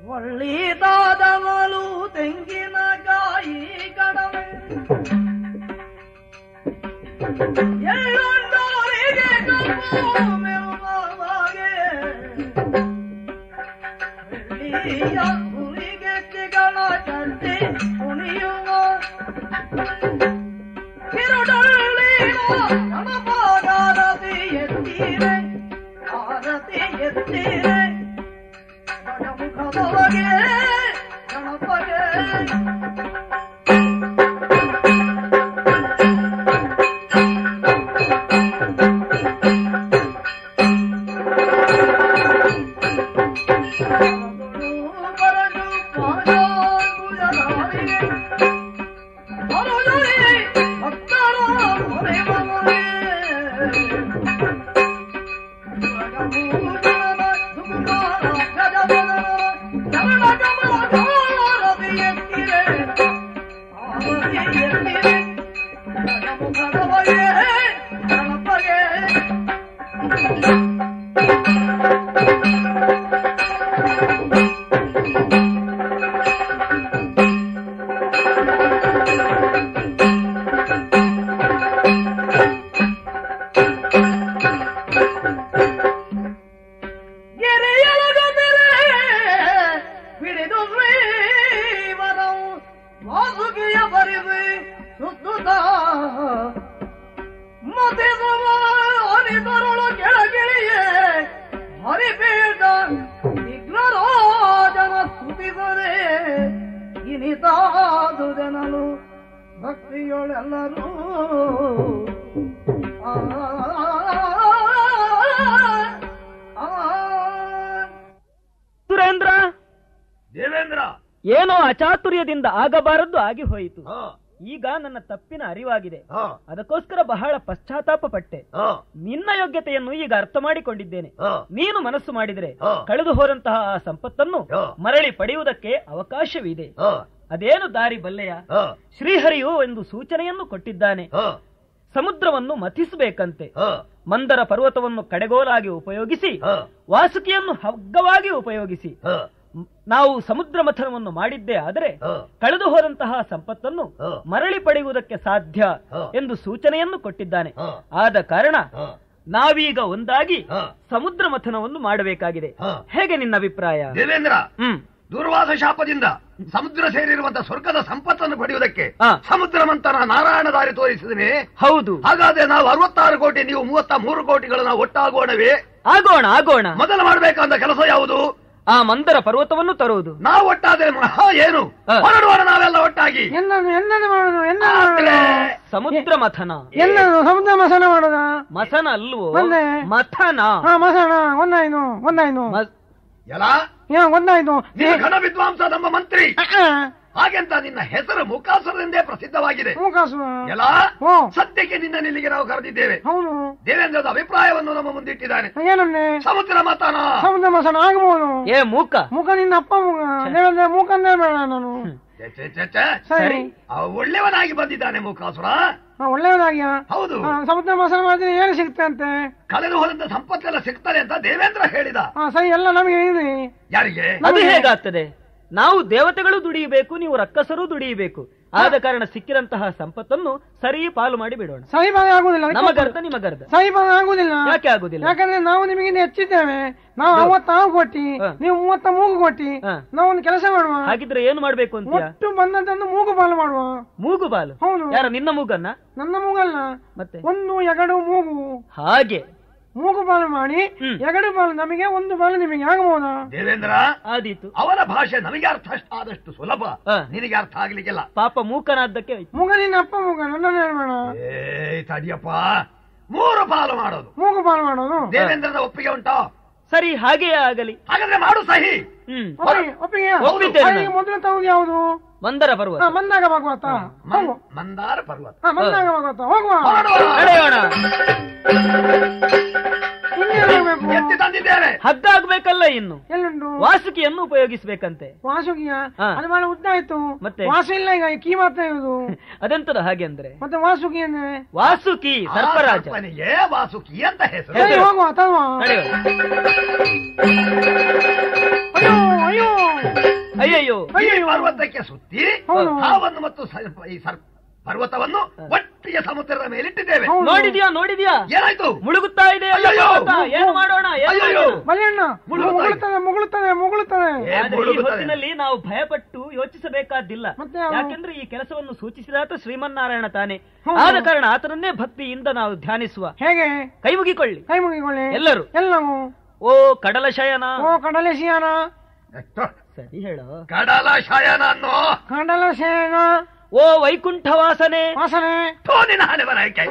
ಒಳ್ಳಿದಾದವಳು ತೆಂಗಿನಕಾಯಿ ಕಡವೆ ಎಳ್ಳುಂಡೋರಿಗೆ ಕಪ್ಪು ಮೆರುವಾಗೆ ಬೆಳ್ಳಿಯ ಹುಲಿಗೆತ್ತಿಗಳ ಚಂಡಿ ಕುಣಿಯುವ ಕಿರುಡಳ್ಳಿನ ಗಣಪಾಗಾರತಿ ಎತ್ತೀರೆ ಆರತಿ ಎತ್ತೀರೆ ಗಣಮುಖದೊಳಗೆ ಗಣಪಗೆ ಬರಡು ಪಾದಾಂಗುಲಧಾರಿಗೆ ಅರುಳೇ ಭಕ್ತರ ಹೊರೆಮನೆ ಗೆರೆಯಲಗದರೆ ಹಿಡಿದು ಶ್ರೀವರವು ವಾಸುಕಿಯ ಬರಿದು ಸುತ್ತುತ್ತ ಮತಿಸುವ ಅನಿತರುಳು ಕೆಳಗಿಳಿಯೇ ಹರಿಪೀಠ ವಿಘ್ನರಾಜನ ಸ್ತುತಿಸದೆ ಇನಿತಾದು ಜನರು ಭಕ್ತಿಯೊಳೆಲ್ಲರೂ ಆ ಆ ಸುರೇಂದ್ರ ದೇವೇಂದ್ರ ಏನೋ ಅಚಾತುರ್ಯದಿಂದ ಆಗಬಾರದ್ದು ಆಗಿ ಹೋಯಿತು ಹಾ ಈಗ ನನ್ನ ತಪ್ಪಿನ ಅರಿವಾಗಿದೆ ಹಾ ಅದಕ್ಕೋಸ್ಕರ ಬಹಳ ಪಶ್ಚಾತ್ತಾಪ ಪಟ್ಟೆ ಹಾ ನಿನ್ನ ಯೋಗ್ಯತೆಯನ್ನು ಈಗ ಅರ್ಥ ಮಾಡಿಕೊಂಡಿದ್ದೇನೆ ಹಾ ನೀನು ಮನಸ್ಸು ಮಾಡಿದರೆ ಹಾ. ಕಳೆದು ಹೋದಂತಹ ಆ ಸಂಪತ್ತನ್ನು ಹಾ. ಮರಳಿ ಪಡೆಯುವುದಕ್ಕೆ ಅವಕಾಶವಿದೆ ಹಾ ಅದೇನು ದಾರಿ ಬಲ್ಲೆಯ ಹಾ ಶ್ರೀಹರಿಯು ಒಂದು ಸೂಚನೆಯನ್ನು ಕೊಟ್ಟಿದ್ದಾನೆ ಹಾ ಸಮುದ್ರವನ್ನು ಮಥಿಸಬೇಕಂತೆ ಹಾ ಮಂದರ ಪರ್ವತವನ್ನು ಕಡೆಗೋಲಾಗಿ ಉಪಯೋಗಿಸಿ ಹಾ ವಾಸುಕಿಯನ್ನು ಹಗ್ಗವಾಗಿ ಉಪಯೋಗಿಸಿ ಹಾ ಮ್- ನಾವು ಸಮುದ್ರ ಮಥನವನ್ನು ಮಾಡಿದ್ದೇ ಆದರೆ ಹಾ ಕಳೆದು ಹೋದಂತಹ ಸಂಪತ್ತನ್ನು ಹಾ. ಮರಳಿ ಪಡೆಯುವುದಕ್ಕೆ ಸಾಧ್ಯ ಹಾ. ಎಂದು ಸೂಚನೆಯನ್ನು ಕೊಟ್ಟಿದ್ದಾನೆ ಹಾ. ಆದ ಕಾರಣ ಹಾ ನಾವೀಗ ಒಂದಾಗಿ ಹಾ. ಸಮುದ್ರ ಮಥನವನ್ನು ಮಾಡಬೇಕಾಗಿದೆ ಹಾ. ಹೇಗೆ ನಿನ್ನ ಅಭಿಪ್ರಾಯ ದೇವೇಂದ್ರ ಹ್ಮ್ ದೂರ್ವಾಸ ಶಾಪದಿಂದ ಸಮುದ್ರ ಸೇರಿರುವಂತಹ ಸ್ವರ್ಗದ ಸಂಪತ್ತನ್ನು ಪಡೆಯುವುದಕ್ಕೆ ಹಾ. ಸಮುದ್ರ ಮಂಥನ ನಾರಾಯಣ ದಾರಿ ತೋರಿಸಿದನೆ ಹೌದು ಹಾಗಾದ್ರೆ ನಾವು ಅರವತ್ತಾರು ಕೋಟಿ ನೀವು ಮೂವತ್ತ ಮೂರು ಕೋಟಿಗಳನ್ನ ಒಟ್ಟಾಗೋಣವೇ ಆಗೋಣ ಆಗೋಣ ಮೊದಲು ಮಾಡಬೇಕಾದ ಕೆಲಸ ಯಾವುದು ಆ ಮಂದರ ಪರ್ವತವನ್ನು ತರುವುದು ನಾವು ಒಟ್ಟಾದ್ರೆ ಮಹಾ ಏನು ಹಾ. ಹೊರಡುವಣ ನಾವೆಲ್ಲ ಒಟ್ಟಾಗಿ என்னது என்னது ಮಾಡೋದು என்னது ಆದ್ರೆ ಸಮುದ್ರ ಮಥನ என்னது ಸಮುದ್ರ ಮಸನ ಮಾಡೋದ ಮಥನ ಅಲ್ವೋ ಒಂದೇ. ಮಥನ ಹಾ ಮಸಣ ಒಂದಾಯ್ತು ಒಂದಾಯ್ತು ಮ- ಎಲ್ಲ ಯಾ ಒಂದಾಯ್ತು ನೀನು ಘನ ವಿದ್ವಾಂಸ ನಮ್ಮ ಮಂತ್ರಿ ಅಕ್ಕ, ಹಾಗೆಂತ ನಿನ್ನ ಹೆಸರು ಮುಖಾಸುರದಿಂದೇ ಪ್ರಸಿದ್ಧವಾಗಿದೆ ಮೂಕಾಸು ಎಲ್ಲ ಓ ಸದ್ಯಕ್ಕೆ ನಿನ್ನ ನಿಲ್ಲಿಗೆ ನಾವು ಕರೆದಿದ್ದೇವೆ ಹೌದು ದೇವೇಂದ್ರದ ಅಭಿಪ್ರಾಯವನ್ನು ನಮ್ಮ ಮುಂದಿಟ್ಟಿದ್ದಾನೆ ಏನಂದೆ ಸಮುದ್ರ ಮತನ ಸಮುದ್ರ ಮಸನ ಆಗಬಹುದು ಏ ಮೂಕ ಮುಖ ನಿನ್ನ ಅಪ್ಪ ಮುಖ ದೇವಂದ್ರೆ ಮೂಕಂದೇ ಬೇಡ ನಾನು ಛೆ, ಛೆ, ಛೆ, ಛೆ. ಸರಿ ಅವ ಒಳ್ಳೆಯವನಾಗಿ ಬಂದಿದ್ದಾನೆ ಮುಖಾಸುರ ಹಾ, ಒಳ್ಳೆಯದಾಗ್ಯ ಹೌದು ಹಾ, ಸಮುದ್ರ ಮಸನ ಮಾಡಿದ್ರೆ ಏನು ಸಿಗ್ತೆ ಅಂತೆ ಕಳೆದು ಹೋದಂತ ಸಂಪತ್ತೆಲ್ಲ ಸಿಗ್ತಾರೆ ಅಂತ ದೇವೇಂದ್ರ ಹೇಳಿದ ಹಾ ಸರಿ ಎಲ್ಲ ನಮಗೆ ಇದೆ ಯಾರಿಗೆ ಅದು ಹೇಗಾಗ್ತದೆ ನಾವು ದೇವತೆಗಳು ದುಡಿಯಬೇಕು ನೀವು ರಕ್ಕಸರು ದುಡಿಯಬೇಕು ಆದ ಕಾರಣ ಸಿಕ್ಕಿದಂತಹ ಸಂಪತ್ತನ್ನು ಸರಿ ಪಾಲು ಮಾಡಿ ಬಿಡೋಣ ಸರಿ ಬಾರಿ ಆಗುದಿಲ್ಲ ಅದಕ್ಕೆ ನಮಗರ್ಧ ನಿಮಗರ್ಧ ಸರಿ ಬಾರಿ ಆಗುದಿಲ್ಲ ಯಾಕೆ ಆಗುದಿಲ್ಲ ಯಾಕಂದ್ರೆ ನಾವು ನಿಮಗಿಂತ ಹೆಚ್ಚಿದ್ದೇವೆ ನಾವು ಅವತ್ತಾವು ಕೊಟ್ಟಿ ಹಾ. ನೀವು ಮೂವತ್ತ ಮೂಗು ಕೊಟ್ಟಿ ಹಾ. ನಾವು ಒಂದು ಕೆಲಸ ಮಾಡುವ ಹಾಗಿದ್ರೆ ಏನು ಮಾಡ್ಬೇಕು ಅಂತೀಯ ಒಟ್ಟು ಬಂದದ್ದನ್ನು ಮೂಗು ಪಾಲು ಮಾಡುವ ಮೂಗು ಬಾಲು ಹೌದು ಯಾರ ನಿನ್ನ ಮೂಗನ್ನ ನನ್ನ ಮೂಗಲ್ಲ ಮತ್ತೆ ಒಂದು ಎಗಡು ಮೂಗು ಹಾಗೆ ಮೂಗು ಪಾಲು ಮಾಡಿ ಹ್ಮ್. ಎಗಡು ಪಾಲು ನಮಗೆ ಒಂದು ಪಾಲು ನಿಮಗೆ ಆಗಬಹುದಾ ದೇವೇಂದ್ರ ಆದೀತು ಅವನ ಭಾಷೆ ನನಗೆ ಅರ್ಥ ಆದಷ್ಟು ಸುಲಭ ಹಾ. ನಿನಗೆ ಅರ್ಥ ಆಗ್ಲಿಕ್ಕಿಲ್ಲ ಪಾಪ ಮೂಕನಾದ್ದಕ್ಕೆ ಹೋಯ್ತು. ಮೂಗ ನಿನ್ನ ಅಪ್ಪ ಮೂಗ ನನ್ನ ಹೇಳ್ಬೇಡ ಏ ತಡಿಯಪ್ಪ ಮೂರು ಪಾಲು ಮಾಡೋದು ಮೂಗು ಪಾಲು ಮಾಡೋದು ದೇವೇಂದ್ರದ ಒಪ್ಪಿಗೆ ಉಂಟೋ ಸರಿ ಹಾಗೆಯೇ ಆಗಲಿ ಹಾಗಾದ್ರೆ ಮಾಡು ಸಹಿ ಹ್ಮ್ ಒಪ್ಪಿಗೆ ಒಪ್ಪಿಗೆ ಒಪ್ಪಿದ್ದೇನೆ ಹಾಗೆ ಮೊದಲು ತಗೋದು ಯಾವುದು ಮಂದರ ಪರ್ವತ ಹಾ, ಮಂದಾಗ ಭಾಗವತ ಹೋಗು ಮನ್- ಮಂದಾರ ಪರ್ವತ ಹಾ ಮಂದಾಗ ಭಾಗವತ ಹೋಗುವ ಹೊರಡುವ. ನಡೆಯೋಣ ಇನ್ನೇನ್ ಹೋಗ್ಬೇಕು ಎತ್ತಿ ತಂದಿದ್ದೇನೆ ಹಗ್ಗ ಆಗ್ಬೇಕಲ್ಲ ಇನ್ನು ಎಲ್ಲುಂಟು ವಾಸುಕಿಯನ್ನು ಉಪಯೋಗಿಸ್ಬೇಕಂತೆ ವಾಸುಗಿಯ ಹಾ. ಅದು ಬಹಳ ಉದ್ದ ಆಯ್ತು ಮತ್ತೆ? ವಾಸು ಇಲ್ಲ ಈಗ ಕೀ ಮಾತ್ರ ಇರುದು ಅದೆಂತದ ಹಾಗೆ ಅಂದ್ರೆ ಮತ್ತೆ ವಾಸುಕಿ ಅಂದ್ರೆ ವಾಸುಕಿ ಆ ಸರ್ಪರಾಜ ಸರ್ಪನಿಗೆ ವಾಸುಕಿ ಅಂತ ಹೆಸರು ಸರಿ ಹೋಗುವ ತರುವ ನಡೆಯೋಣ ಅಯ್ಯೋ ಅಯ್ಯೋ ಪರ್ವತಕ್ಕೆ ಸುತ್ತಿ ಹೌದು. ಹಾವನ್ನು ಮತ್ತು ಸ- ಈ ಸರ್ ಪರ್ವತವನ್ನು ಒಟ್ಟಿಗೆ ಸಮುದ್ರದ ಮೇಲಿಟ್ಟಿದ್ದೇವೆ ಹೌದು. ನೋಡಿದ್ಯಾ ನೋಡಿದ್ಯಾ ಏನಾಯ್ತು ಮುಳುಗುತ್ತಾ ಇದೆ ಎಲ್ಲ ಅಯ್ಯಯ್ಯೋ! ಪರ್ವತ. ಏನು ಮಾಡೋಣ ಏನು ಅಯ್ಯಯ್ಯೋ! ಮಾಡೋಣ? ಬಲಿಯಣ್ಣ ಮುಳುಗುತ್ತಾ ಮುಗುಳುತ್ತದೆ ಮುಗುಳುತ್ತದೆ ಮುಗುಳುತ್ತದೆ ಏ, ಆದ್ರೆ ಈ ಮುಳುಗುತ್ತದೆ. ಹೊತ್ತಿನಲ್ಲಿ ನಾವು ಭಯಪಟ್ಟು ಯೋಚಿಸಬೇಕಾದಿಲ್ಲ ಮತ್ತೆ ಯಾವ- ಯಾಕೆಂದ್ರೆ ಈ ಕೆಲಸವನ್ನು ಸೂಚಿಸಿದಾತ ಶ್ರೀಮನ್ನಾರಾಯಣ ತಾನೆ ಹೌದು. ಆದ ಕಾರಣ ಆತನನ್ನೇ ಭಕ್ತಿಯಿಂದ ನಾವು ಧ್ಯಾನಿಸುವ ಹೇಗೆ ಕೈ ಮುಗಿಕೊಳ್ಳಿ ಕೈ ಮುಗಿಕೊಳ್ಳಿ ಎಲ್ಲರೂ ಎಲ್ಲವೂ ಓ ಕಡಲ ಶಯನ ಓ ಕಡಲೆ ಸಿಯಾನ ಸರಿ ಹೇಳೋ ಕಡಲ ಶಯನ ಅನ್ನೋ ಕಡಲ ಸೇನ ಓ ವೈಕುಂಠ ವಾಸನೆ ವಾಸನೆ ತೋನಿನ ಹಣೆ ಬರಕ್ಕೆ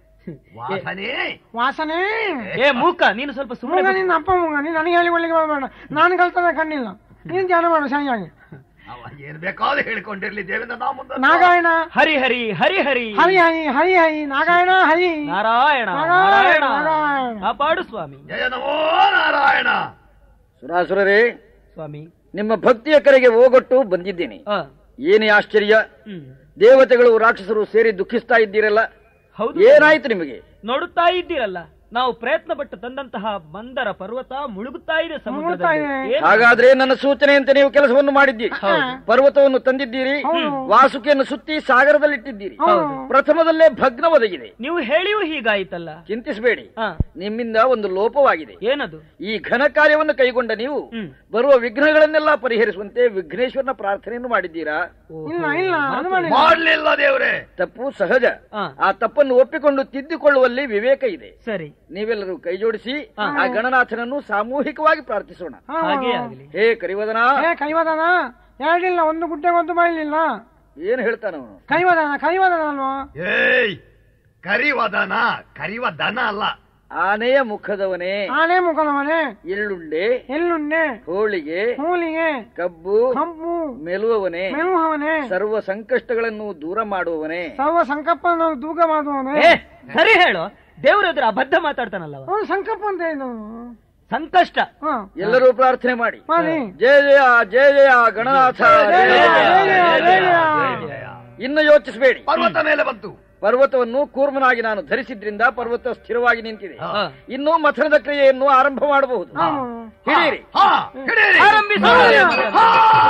ವಾಸನೆ ವಾಸನೆ ಏ ಮೂಕ ನೀನು ಸ್ವಲ್ಪ ಮೂಗ ಸುಮ್ಮನೆ ನಿನ್ನ ಅಪ್ಪ ಮೂಗ ನೀನು ನನಗೆ ಹೇಳಿಕೊಳ್ಳಿಕ್ಕೆ ಬರಬೇಡ ನಾನು ಕಲ್ತದ ಕಣ್ಣಿಲ್ಲ ನೀನು ಧ್ಯಾನ ಮಾಡು ಸರಿಯಾಗಿ ಅವ ಏನ್ ಬೇಕಾದ್ರೂ ಹೇಳಿಕೊಂಡಿರ್ಲಿ ದೇವೇಂದ್ರ ನಾ ಮುಂದೆ ನಾಗಾಯಣ ಹರಿ ಹರಿ ಹರಿ ಹರಿ ಹರಿ ಹರಿ ಹರಿ ಹರಿ ನಾಗಾಯಣ ಹರಿ ನಾರಾಯಣ ನಾರಾಯಣ, ನಾರಾಯಣ ನಾರಾಯಣ. ಕಾಪಾಡು ಸ್ವಾಮಿ ಜಯ ನಮೋ ನಾರಾಯಣ ಸುರಾಸುರರೇ ಸ್ವಾಮಿ ನಿಮ್ಮ ಭಕ್ತಿಯ ಕರೆಗೆ ಓಗೊಟ್ಟು ಬಂದಿದ್ದೀನಿ ಆ, ಏನೇ ಆಶ್ಚರ್ಯ ಹ್ಮ್. ದೇವತೆಗಳು ರಾಕ್ಷಸರು ಸೇರಿ ದುಃಖಿಸ್ತಾ ಇದ್ದೀರಲ್ಲ ಹೌದು ಏನಾಯ್ತು ನಿಮಗೆ ನೋಡುತ್ತಾ ಇದ್ದೀರಲ್ಲ ನಾವು ಪ್ರಯತ್ನ ಪಟ್ಟು ತಂದಂತಹ ಮಂದರ ಪರ್ವತ ಮುಳುಗುತ್ತಾ ಇದೆ ಮುಳುಗುತ್ತಾ ಸಮುದ್ರದಲ್ಲಿ ಇದೆ. ಏನು? ಹಾಗಾದ್ರೆ ನನ್ನ ಸೂಚನೆಯಂತೆ ನೀವು ಕೆಲಸವನ್ನು ಮಾಡಿದ್ದೀರಿ ಪರ್ವತವನ್ನು ತಂದಿದ್ದೀರಿ ಹೌದು. ವಾಸುಕಿಯನ್ನು ಸುತ್ತಿ ಸಾಗರದಲ್ಲಿಟ್ಟಿದ್ದೀರಿ ಹೌದು. ಪ್ರಥಮದಲ್ಲೇ ಭಗ್ನ ಒದಗಿದೆ ನೀವು ಹೇಳಿಯೂ ಹೀಗಾಯ್ತಲ್ಲ ಚಿಂತಿಸಬೇಡಿ ಆ, ನಿಮ್ಮಿಂದ ಒಂದು ಲೋಪವಾಗಿದೆ ಏನದು ಈ ಘನ ಕಾರ್ಯವನ್ನು ಕೈಗೊಂಡ ನೀವು ಹ್ಮ್. ಬರುವ ವಿಘ್ನಗಳನ್ನೆಲ್ಲ ಪರಿಹರಿಸುವಂತೆ ವಿಘ್ನೇಶ್ವರನ ಪ್ರಾರ್ಥನೆಯನ್ನು ಮಾಡಿದ್ದೀರಾ ಇಲ್ಲ ಇಲ್ಲ ಅದು ಮಾಡಿಲ್ಲ ಮಾಡ್ಲಿಲ್ಲ ದೇವ್ರೆ ತಪ್ಪು ಸಹಜ ಆ. ಆ ತಪ್ಪನ್ನು ಒಪ್ಪಿಕೊಂಡು ತಿದ್ದಿಕೊಳ್ಳುವಲ್ಲಿ ವಿವೇಕ ಇದೆ ಸರಿ ನೀವೆಲ್ಲರೂ ಕೈ ಜೋಡಿಸಿ ಆ ಗಣನಾಥನನ್ನು ಸಾಮೂಹಿಕವಾಗಿ ಪ್ರಾರ್ಥಿಸೋಣ ಹಾ, ಹಾಗೇ ಹಾ. ಆಗಲಿ ಹೇ ಕರಿವದನ ಏ ಕೈವದನ ಎರಡಿಲ್ಲ ಒಂದು ಗುಡ್ಡೆಗೆ ಒಂದು ಬಯಲಿಲ್ಲ ಏನ್ ಹೇಳ್ತಾನವನು ಕೈವದನ ಕೈವದನ ಅಲ್ವಾ ಏಯ್ ಕರಿವದನ ಕರಿವದನ ಅಲ್ಲ ಆನೆಯ ಮುಖದವನೇ ಆನೆ ಮುಖದವನೇ ಎಳ್ಳುಂಡೆ ಎಳ್ಳುಂಡೆ ಹೋಳಿಗೆ ಹೂಲಿಗೆ ಕಬ್ಬು ಕಬ್ಬು ಮೆಲುವವನೇ ಮೆಲುಹವನೇ ಸರ್ವ ಸಂಕಷ್ಟಗಳನ್ನು ದೂರ ಮಾಡುವವನೇ ಸರ್ವ ಸಂಕಲ್ಪ ತೂಕ ಮಾಡುವವನೇ ಏ ಸರಿ ಹೇಳು ದೇವ್ರ ಎದುರು ಅಬದ್ಧ ಮಾತಾಡ್ತಾನಲ್ಲವ ಅವನು ಸಂಕಲ್ಪ ಅಂತ ಇದು ಸಂಕಷ್ಟ ಹಾ ಎಲ್ಲರೂ ಪ್ರಾರ್ಥನೆ ಮಾಡಿ ಮಾಡಿ ಜಯ ಜಯ ಜಯ ಜಯ ಗಣನಾಥ ಜಯ ಜಯ ಜಯ, ಜಯ. ಜಯ ಜಯ, ಜಯ. ಇನ್ನು ಯೋಚಿಸಬೇಡಿ ಪರ್ವತ ಮೇಲೆ ಬಂತು ಪರ್ವತವನ್ನು ಕೂರ್ಮನಾಗಿ ನಾನು ಧರಿಸಿದ್ರಿಂದ ಪರ್ವತ ಸ್ಥಿರವಾಗಿ ನಿಂತಿದೆ ಹಾ. ಹಾ. ಇನ್ನು ಮಥನದ ಕ್ರಿಯೆಯನ್ನು ಆರಂಭ ಮಾಡಬಹುದು ಹಿಡಿಯಿರಿ ಹಾ ಹಿಡೀರಿ. ಆರಂಭಿಸು. ಹಾ.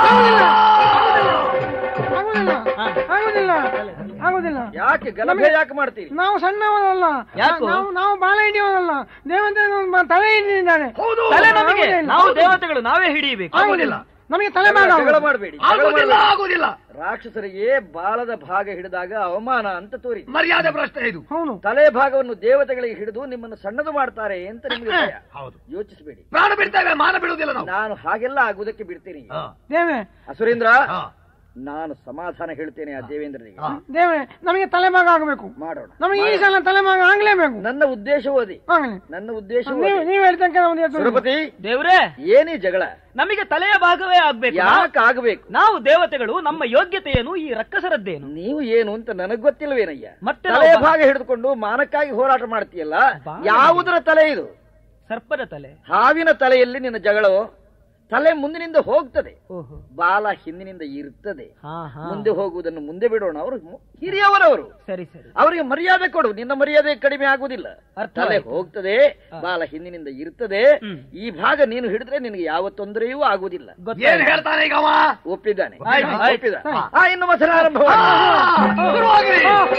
ಆಗುದಿಲ್ಲ ಆಗುದಿಲ್ಲ ಆಗುದಿಲ್ಲ ಯಾಕೆ ಗಲಭೆ ಯಾಕೆ ಮಾಡ್ತೀರಿ ನಾವು ಸಣ್ಣವರಲ್ಲ ಯಾಕೋ? ನಾವು ನಾವು ಬಾಲ ಹಿಡಿಯೋದಲ್ಲ ದೇವತೆ ತಲೆ ಹಿಡಿದಿದ್ದಾನೆ ಹೌದು ತಲೆ ನಮಗೆ ಆಗುದಿಲ್ಲ. ನಾವು ದೇವತೆಗಳು ನಾವೇ ಹಿಡಿಯಬೇಕು ಆಗುದಿಲ್ಲ ನಮಗೆ ತಲೆ ಭಾಗ ಜಗಳ ಮಾಡಬೇಡಿ ಆಗುದಿಲ್ಲ ಆಗುದಿಲ್ಲ ರಾಕ್ಷಸರಿಗೆ ಬಾಲದ ಭಾಗ ಹಿಡಿದಾಗ ಅವಮಾನ ಅಂತ ತೋರಿ ಮರ್ಯಾದೆ ಪ್ರಶ್ನೆ ಇದು ಹೌದು ತಲೆ ಭಾಗವನ್ನು ದೇವತೆಗಳಿಗೆ ಹಿಡಿದು ನಿಮ್ಮನ್ನು ಸಣ್ಣದು ಮಾಡ್ತಾರೆ ಅಂತ ನಿಮಗೆ ಭಯ ಹೌದು ಯೋಚಿಸಬೇಡಿ ಪ್ರಾಣ ಬಿಡ್ತೇವೆ ಮಾನ ಬಿಡುವುದಿಲ್ಲ ನಾವು ನಾನು ಹಾಗೆಲ್ಲ ಆಗುವುದಕ್ಕೆ ಬಿಡ್ತೀನಿ ಹಾ. ದೇವೆ ಅಸುರೇಂದ್ರ ಹಾ. ನಾನು ಸಮಾಧಾನ ಹೇಳ್ತೇನೆ ಆ ದೇವೇಂದ್ರನಿಗೆ ಹಾ. ದೇವೆ ನಮಗೆ ತಲೆ ಭಾಗ ಆಗಬೇಕು ಮಾಡೋಣ ನಮಗೆ ಈ ಸಲ ತಲೆ ಭಾಗ ಆಗ್ಲೇಬೇಕು ನನ್ನ ಉದ್ದೇಶವೂ ಅದೇ ಆಗಲಿ ನನ್ನ ಉದ್ದೇಶವೂ ನೀವು ಅದೇ. ನೀವು ಹೇಳ್ತಂಕ ನಾವು ಎದ್ದು ಸುರಪತಿ ದೇವ್ರೇ ಏನೇ ಜಗಳ ನಮಗೆ ತಲೆಯ ಭಾಗವೇ ಆಗ್ಬೇಕು ನಾವು- ಯಾಕೆ ಆಗಬೇಕು ನಾವು ದೇವತೆಗಳು ನಮ್ಮ ಯೋಗ್ಯತೆಯನ್ನು ಈ ರಕ್ಕಸರದ್ದೇನು ನೀವು ಏನು ಅಂತ ನನಗ್ ಗೊತ್ತಿಲ್ವೇನಯ್ಯ ಮತ್ತೆ ತಲೆ ನಾವು ಬಾ- ಭಾಗ ಹಿಡಿದುಕೊಂಡು ಮಾನಕ್ಕಾಗಿ ಹೋರಾಟ ಮಾಡ್ತೀಯಲ್ಲ ಬಾ- ಯಾವುದರ ತಲೆ ಇದು ಸರ್ಪದ ತಲೆ ಹಾವಿನ ತಲೆಯಲ್ಲಿ ನಿನ್ನ ಜಗಳವು ತಲೆ ಮುಂದಿನಿಂದ ಹೋಗ್ತದೆ ಓಹೋ ಬಾಲ ಹಿಂದಿನಿಂದ ಇರ್ತದೆ ಹಾ ಹಾ ಮುಂದೆ ಹೋಗುವುದನ್ನು ಮುಂದೆ ಬಿಡೋಣ ಅವರು ಹಿರಿಯವರವರು ಸರಿ ಸರಿ ಅವರಿಗೆ ಮರ್ಯಾದೆ ಕೊಡು ನಿನ್ನ ಮರ್ಯಾದೆ ಕಡಿಮೆ ಆಗುವುದಿಲ್ಲ ಅರ್ಥವಾಯ್ತು. ತಲೆ ಹೋಗ್ತದೆ ಬಾಲ ಹಿಂದಿನಿಂದ ಇರ್ತದೆ ಹ್ಮ್. ಈ ಭಾಗ ನೀನು ಹಿಡಿದ್ರೆ ನಿನಗೆ ಯಾವ ತೊಂದರೆಯೂ ಆಗುವುದಿಲ್ಲ ಏನ್ ಗೊತ್ತಾಯ್ತು. ಹೇಳ್ತಾನೆ ಈಗ ಅವ ಒಪ್ಪಿದ್ದಾನೆ ಆಯ್ತು, ಆಯ್ತು. ಒಪ್ಪಿದ ಆ ಇನ್ನು ಮಥನ ಆರಂಭವಾಗಿ ಶುರುವಾಗ್ಲಿ.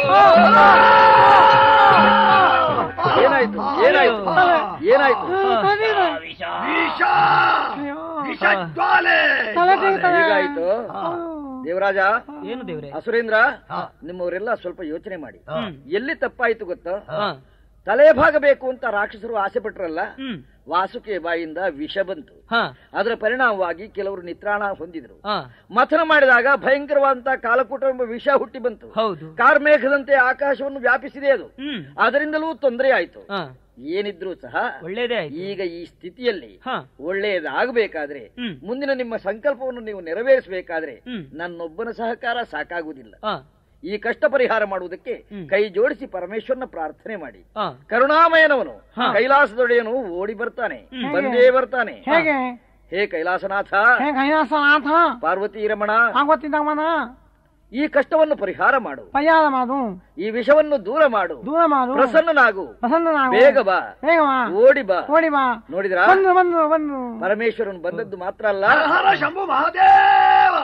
ಏನಾಯ್ತು ಏನಾಯ್ತು ಏನಾಯ್ತು ವಿಷ ವಿಷ ಜ್ವಾಲೆ ತಲೆ ತಿಂತಾನೆ. ಹೇಗಾಯ್ತು ದೇವರಾಜ ಏನು ದೇವ್ರೆ ಅಸುರೇಂದ್ರ ಹಾ. ನಿಮ್ಮವರೆಲ್ಲ ಸ್ವಲ್ಪ ಯೋಚನೆ ಮಾಡಿ ಹ್ಮ್. ಎಲ್ಲಿ ತಪ್ಪಾಯ್ತು ಗೊತ್ತಾ ಹಾ. ತಲೆ ಭಾಗ ಬೇಕು ಅಂತ ರಾಕ್ಷಸರು ಆಸೆ ಪಟ್ರಲ್ಲ ಹ್ಮ್ ವಾಸುಕಿಯ ಬಾಯಿಂದ ವಿಷ ಬಂತು ಹಾ ಅದರ ಪರಿಣಾಮವಾಗಿ ಕೆಲವರು ನಿತ್ರಾಣ ಹೊಂದಿದ್ರು ಹಾ ಮಥನ ಮಾಡಿದಾಗ ಭಯಂಕರವಾದಂತಹ ಕಾಲಕೂಟ ಎಂಬ ವಿಷ ಹುಟ್ಟಿ ಬಂತು ಹೌದು ಕಾರ್ಮೇಘದಂತೆ ಆಕಾಶವನ್ನು ವ್ಯಾಪಿಸಿದೆ ಅದು ಹ್ಮ್ ಅದರಿಂದಲೂ ತೊಂದರೆ ಆಯ್ತು ಹಾ ಏನಿದ್ರು ಸಹ ಒಳ್ಳೇದೇ ಆಯ್ತು ಈಗ ಈ ಸ್ಥಿತಿಯಲ್ಲಿ ಹಾ ಒಳ್ಳೆಯದಾಗಬೇಕಾದ್ರೆ ಹ್ಮ್. ಮುಂದಿನ ನಿಮ್ಮ ಸಂಕಲ್ಪವನ್ನು ನೀವು ನೆರವೇರಿಸಬೇಕಾದ್ರೆ ಹ್ಮ್. ನನ್ನೊಬ್ಬನ ಸಹಕಾರ ಸಾಕಾಗುವುದಿಲ್ಲ ಹಾ ಈ ಕಷ್ಟ ಪರಿಹಾರ ಮಾಡುವುದಕ್ಕೆ ಹ್ಮ್. ಕೈ ಜೋಡಿಸಿ ಪರಮೇಶ್ವರನ ಪ್ರಾರ್ಥನೆ ಮಾಡಿ ಹಾ ಕರುಣಾಮಯನವನು ಹಾ. ಕೈಲಾಸದೊಡೆಯನು ಓಡಿ ಬರ್ತಾನೆ ಹ್ಮ್. ಬಂದೇ ಬರ್ತಾನೆ ಹೇಗೆ ಹೇ ಕೈಲಾಸನಾಥ ಹೇ ಕೈಲಾಸನಾಥ ಪಾರ್ವತಿ ರಮಣ ಆಗೋತಿದ್ದವನ ಈ ಕಷ್ಟವನ್ನು ಪರಿಹಾರ ಮಾಡು ಪರಿಹಾರ ಮಾಡು ಈ ವಿಷವನ್ನು ದೂರ ಮಾಡು ದೂರ ಮಾಡು ಪ್ರಸನ್ನನಾಗು ಪ್ರಸನ್ನನಾಗು ಬೇಗ ಬಾ ಬೇಗ ಬಾ ಓಡಿ ಬಾ ಓಡಿ ಬಾ ನೋಡಿದ್ರಾ ಬಂದು ಬಂದು ಬಂದು ಪರಮೇಶ್ವರನ್ ಬಂದದ್ದು ಮಾತ್ರ ಅಲ್ಲ ಹರ ಹರ ಶಂಭು ಮಹಾದೇವ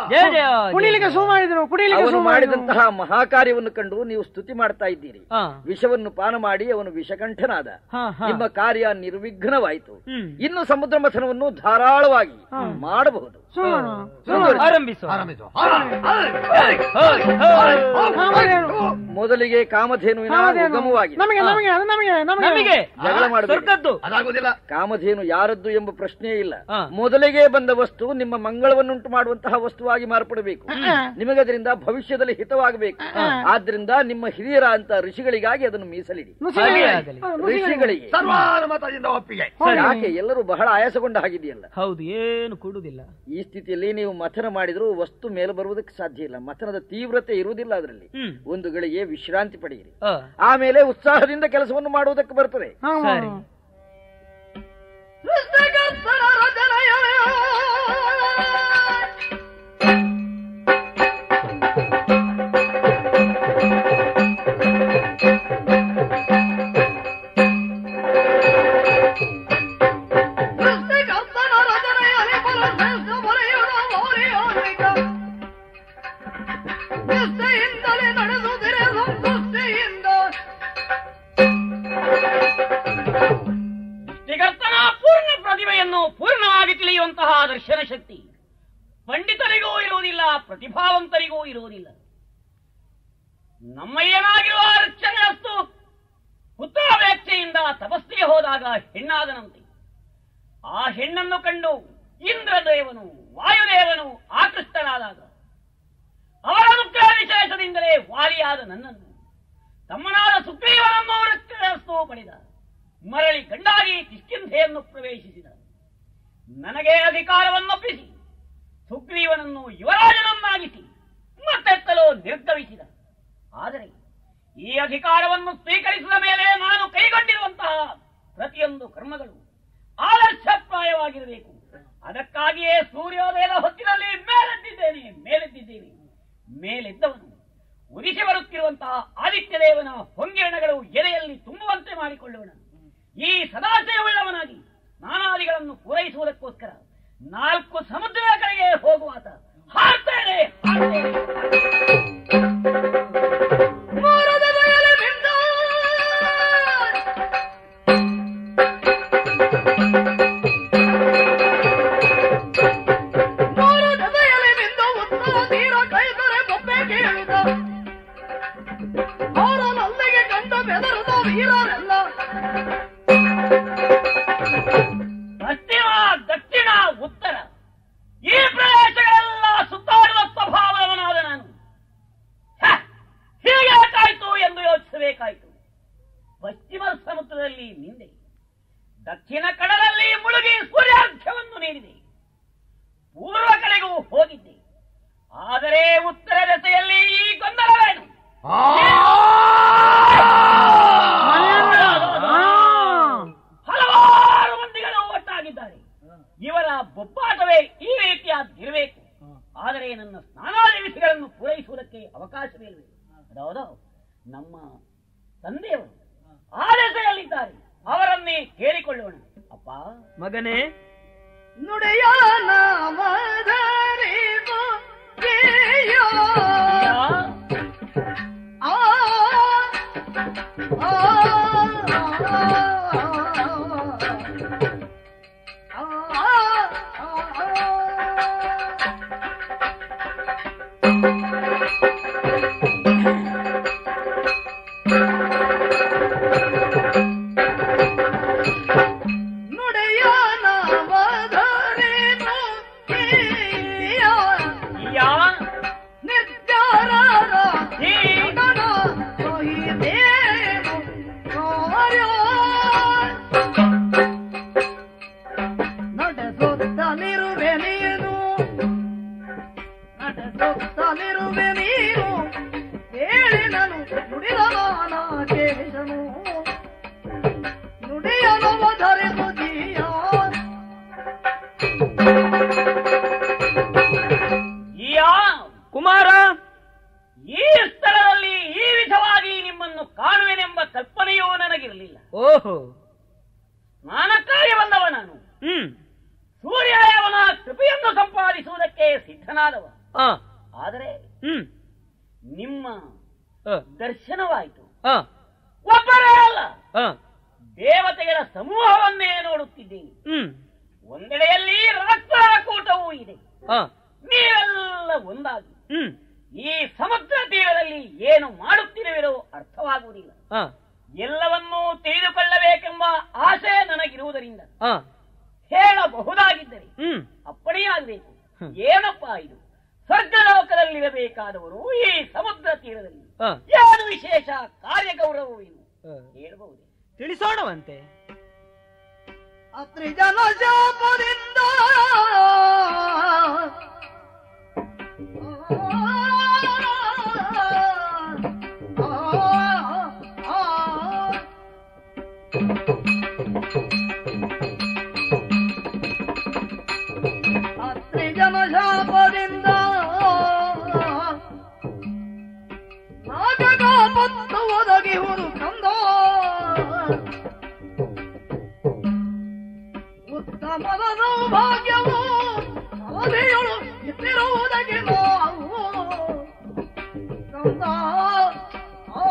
ಜಯ ಜಯ ಕುಡಿಲಿಕ್ಕೆ ಸು ಮಾಡಿದ್ರು ಕುಡಿಲಿಕ್ಕೆ ಅವನು ಸು ಮಾಡಿದ್ರು ಮಾಡಿದಂತಹ ಮಹಾಕಾರ್ಯವನ್ನು ಕಂಡು ನೀವು ಸ್ತುತಿ ಮಾಡ್ತಾ ಇದ್ದೀರಿ ಹಾ. ವಿಷವನ್ನು ಪಾನ ಮಾಡಿ ಅವನು ವಿಷಕಂಠನಾದ ಹಾ, ಹಾ. ನಿಮ್ಮ ಕಾರ್ಯ ನಿರ್ವಿಘ್ನವಾಯಿತು ಹ್ಮ್. ಇನ್ನು ಸಮುದ್ರ ಮಥನವನ್ನು ಧಾರಾಳವಾಗಿ ಮಾಡಬಹುದು ಸು ಮಾಡು. ಸು ಮಾಡು. ಮುಂದುವರಿಸಿ. ಆರಂಭಿಸು ಆರಂಭಿಸು ಆರಂಭಿಸು. ಆರಂಭಿಸು. ಹೋಯ್, ಹೋಯ್. ಕಾಮಧೇನು. ಮೊದಲಿಗೆ ಕಾಮಧೇನುವಿನ ಕಾಮಧೇನು. ಉಗಮವಾಗಿದೆ ನಮಗೆ ನಮಗೆ ಅದು ನಮಗೆ ನಮಗೆ ನಮಗೆ ಜಗಳ ಮಾಡಬೇಡಿ. ಸ್ವರ್ಗದ್ದು ಅದಾಗುದಿಲ್ಲ ಕಾಮಧೇನು ಯಾರದ್ದು ಎಂಬ ಪ್ರಶ್ನೆಯೇ ಇಲ್ಲ ಹಾ. ಮೊದಲಿಗೆ ಬಂದ ವಸ್ತು ನಿಮ್ಮ ಮಂಗಳವನ್ನುಂಟು ಮಾಡುವಂತಹ ವಸ್ತುವಾಗಿ ಮಾರ್ಪಡಬೇಕು ನಿಮಗೆ ಅದರಿಂದ ಭವಿಷ್ಯದಲ್ಲಿ ಹಿತವಾಗಬೇಕು ಆದ್ರಿಂದ ನಿಮ್ಮ ಹಿರಿಯರ ಅಂತ ಋಷಿಗಳಿಗಾಗಿ ಅದನ್ನು ಮೀಸಲಿಡಿ ಹಾಗೆ ಆಗಲಿ ಋಷಿಗಳಿಗೆ ಸರ್ವಾನುಮತದಿಂದ ಒಪ್ಪಿಗೆ ಯಾಕೆ ಎಲ್ಲರೂ ಬಹಳ ಆಯಾಸಗೊಂಡ ಹಾಗಿದೆಯಲ್ಲ ಹೌದು ಏನು ಕೊಡುವುದಿಲ್ಲ ಈ ಸ್ಥಿತಿಯಲ್ಲಿ ನೀವು ಮಥನ ಮಾಡಿದ್ರು ವಸ್ತು ಮೇಲೆ ಬರುವುದಕ್ಕೆ ಸಾಧ್ಯ ಇಲ್ಲ ಮಥನದ ತೀವ್ರತೆ ಇರುವುದಿಲ್ಲ ಅದರಲ್ಲಿ ಹ್ಮ್ ಒಂದು ಗಳಿಗೆ ವಿಶ್ರಾಂತಿ ಪಡೆಯಿರಿ ಆ, ಆಮೇಲೆ ಉತ್ಸಾಹದಿಂದ ಕೆಲಸವನ್ನು ಮಾಡುವುದಕ್ಕೆ ಬರ್ತದೆ ಹಾ, ಸರಿ ಸೃಷ್ಟಿಕರ್ತನ ರಚನೆಯ ಸೃಷ್ಟಿಕರ್ತನ ರಚನೆಯಲ್ಲಿ ಬಲಶ್ರೇಷ್ಠ ಬರೆಯುವ ಮೌರ್ಯೋನ್ವಿತ. ನಿಷ್ಠೆಯಿಂದಲೇ ನಡೆಸುತ್ತಿರೆ ಸಂತುಷ್ಟಿಯಿಂದ ಸೃಷ್ಟಿಕರ್ತನ ಪೂರ್ಣ ಪ್ರತಿಭೆಯನ್ನು ಪೂರ್ಣವಾಗಿ ತಿಳಿಯುವಂತಹ ದರ್ಶನ ಶಕ್ತಿ ಪಂಡಿತರಿಗೂ ಇರುವುದಿಲ್ಲ ಪ್ರತಿಭಾವಂತರಿಗೂ ಇರುವುದಿಲ್ಲ ನಮ್ಮಯ್ಯನಾಗಿರುವ ರಕ್ಷಣೆಯಸ್ತು ಪುತ್ರಾಪೇಕ್ಷೆಯಿಂದ ತಪಸ್ಸಿಗೆ ಹೋದಾಗ ಹೆಣ್ಣಾದನಂತೆ ಆ ಹೆಣ್ಣನ್ನು ಕಂಡು ಇಂದ್ರದೇವನು ವಾಯುದೇವನು ಆಕೃಷ್ಟನಾದಾಗ ಅವರ ದುಃಖ ವಿಶೇಷದಿಂದಲೇ ವಾಲಿಯಾದ ನನ್ನನ್ನು ತಮ್ಮನಾದ ಸುಗ್ರೀವನನ್ನು ರಕ್ಷಣೆಯಸ್ತು ಪಡೆದ ಮರಳಿ ಗಂಡಾಗಿ ಕಿಷ್ಕಿಂಧೆಯನ್ನು ಪ್ರವೇಶಿಸಿದ ನನಗೆ ಅಧಿಕಾರವನ್ನೊಪ್ಪಿಸಿ ಸುಗ್ರೀವನನ್ನು ಯುವರಾಜನನ್ನಾಗಿಸಿ ಮತ್ತೆತ್ತಲು ನಿರ್ಗಮಿಸಿದ ಆದರೆ ಈ ಅಧಿಕಾರವನ್ನು ಸ್ವೀಕರಿಸಿದ ಮೇಲೆ ನಾನು ಕೈಗೊಂಡಿರುವಂತಹ ಪ್ರತಿಯೊಂದು ಕರ್ಮಗಳು ಆದರ್ಶಪ್ರಾಯವಾಗಿರಬೇಕು ಅದಕ್ಕಾಗಿಯೇ ಸೂರ್ಯೋದಯದ ಹೊತ್ತಿನಲ್ಲಿ ಮೇಲೆದ್ದಿದ್ದೇನೆ ಮೇಲೆದ್ದಿದ್ದೇನೆ ಮೇಲೆದ್ದವನು ಉದಿಸಿ ಬರುತ್ತಿರುವಂತಹ ಆದಿತ್ಯದೇವನ ಹೊಂಗಿರಣಗಳು ಎಲೆಯಲ್ಲಿ ತುಂಬುವಂತೆ ಮಾಡಿಕೊಳ್ಳೋಣ ಈ ಸದಾಶಯವುಳ್ಳವನಾಗಿ ನಾನಾದಿಗಳನ್ನು ಪೂರೈಸುವುದಕ್ಕೋಸ್ಕರ ನಾಲ್ಕು ಸಮುದ್ರಗಳ ಕಡೆಗೆ ಹೋಗುವಾತ ಹಾರ್ತೇನೆ ಹಾರ್ತೇನೆ ಮರದ ಮೇಲೆ ಬಿದ್ದ ಮರದ ಮೇಲೆ ಬಿದ್ದ ಉತ್ತರ ತೀರ ಕೈದರೆ ಬೊಬ್ಬೆ ಕೇಳಿದ ಅವರಲ್ಲಿಗೆ ಕಂಡ ಬೆದರದ ವೀರರೆಲ್ಲ ಪಶ್ಚಿಮ ದಕ್ಷಿಣ ಉತ್ತರ ಈ ಪ್ರದೇಶಗಳೆಲ್ಲ ಸುತ್ತಾಡುವ ಸ್ವಭಾವವನಾದ ನಾನು ಹ, ಹೀಗೇಕಾಯ್ತು ಎಂದು ಯೋಚಿಸಬೇಕಾಯಿತು ಪಶ್ಚಿಮ ಸಮುದ್ರದಲ್ಲಿ ನಿಂದೆ ದಕ್ಷಿಣ ಕಡಲಲ್ಲಿ ಮುಳುಗಿ ಸೂರ್ಯಾರ್ಘ್ಯವನ್ನು ನೀಡಿದೆ ಪೂರ್ವ ಕಡೆಗೂ ಹೋಗಿದ್ದೆ ಆದರೆ ಉತ್ತರ ದೆಸೆಯಲ್ಲಿ ಈ ಗೊಂದಲವೇನು ಹಲವಾರು ಮಂದಿಗಳು ಒಟ್ಟಾಗಿದ್ದಾರೆ ಇವರ ಬೊಬ್ಬಾಟವೇ ಈ ರೀತಿಯಾದಿರಬೇಕು ಆದರೆ ನನ್ನ ಸ್ನಾನಾದಿ ವಿಧಿಗಳನ್ನು ಪೂರೈಸುವುದಕ್ಕೆ ಅವಕಾಶವಿಲ್ಲವೆ ಅದೌದು ನಮ್ಮ ತಂದೆಯವರು ಆದೇಶದಲ್ಲಿದ್ದಾರೆ ಅವರನ್ನೇ ಕೇಳಿಕೊಳ್ಳೋಣ ಅಪ್ಪ ಮಗನೇ ನುಡಿಯ ನಾಮಧರಿದು ಜೀಯೋ. ಆ, ಆ, ಆ, ಆ, ಆ. ನುಡಿಯ ನಾಮಧರಿದು ಜೀಯೋ. ಯಾ ನಿರ್ಜರರ ಈ ಗಗನ ಸಹಿತೇನು ಕಾರ್ಯ. ನಡೆಸುತ್ತಲಿರುವೆ ನೀನು ನಡೆಸುತ್ತಲಿರುವೆ ನೀನು ಹೇಳಿ ನಾನು ನುಡಿದವಾನ ಕೇಶನು ನುಡಿಯಲು ಧರಿಸು ಜೀಯ ಯಾ ಕುಮಾರ ಈ ಸ್ಥಳದಲ್ಲಿ ಈ ವಿಧವಾಗಿ ನಿಮ್ಮನ್ನು ಕಾಣುವೆನೆಂಬ ಕಲ್ಪನೆಯೂ ನನಗಿರಲಿಲ್ಲ ಓಹೋ ಸ್ನಾನಕ್ಕಾಗಿ ಬಂದವ ನಾನು ಹ್ಮ್ ಸೂರ್ಯದೇವನ ಕೃಪೆಯನ್ನು ಸಂಪಾದಿಸುವುದಕ್ಕೆ ಸಿದ್ಧನಾದವ ಆ ಆದರೆ ಹ್ಮ್ ನಿಮ್ಮ ಆ, ದರ್ಶನವಾಯಿತು ಆ, ಒಬ್ಬರೇ ಅಲ್ಲ ಆ, ದೇವತೆಗಳ ಸಮೂಹವನ್ನೇ ನೋಡುತ್ತಿದ್ದೀನಿ ಹ್ಮ್ ಒಂದೆಡೆಯಲ್ಲಿ ರಾಕ್ಷರ ಕೂಟವೂ ಇದೆ ಆ, ನೀವೆಲ್ಲ ಒಂದಾಗಿ ಹ್ಮ್ ಈ ಸಮುದ್ರ ತೀರದಲ್ಲಿ ಏನು ಮಾಡುತ್ತಿರುವಿರೋ ಅರ್ಥವಾಗುವುದಿಲ್ಲ ಆ, ಎಲ್ಲವನ್ನೂ ತಿಳಿದುಕೊಳ್ಳಬೇಕೆಂಬ ಆಸೆ ನನಗಿರುವುದರಿಂದ ಆ, ಹೇಳಬಹುದಾಗಿದ್ದರೆ ಹ್ಮ್ ಅಪ್ಪಣೆಯಾಗಬೇಕು ಹ್ಮ್. ಏನಪ್ಪ ಇದು ಸ್ವರ್ಗಲೋಕದಲ್ಲಿರಬೇಕಾದವರು ಈ ಸಮುದ್ರ ತೀರದಲ್ಲಿ ಆ, ಏನು ವಿಶೇಷ ಕಾರ್ಯಗೌರವವೇನು ಆ. ಹೇಳಬಹುದೇ ತಿಳಿಸೋಣವಂತೆ ಅತ್ರಿಜನ ಶಾಪದಿಂದ ಅತ್ರಿಜನ ಶಾಪದಿಂದ ನಾಗಗಾಪತ್ತು ಒದಗಿ ಹುಡು ಕಂದ ಉತ್ತಮದ ಸೌಭಾಗ್ಯವು ಅವಧಿಯೊಳು ಇಟ್ಟಿರುವುದಕ್ಕೆ ನಾವು ಕಂದ ಆ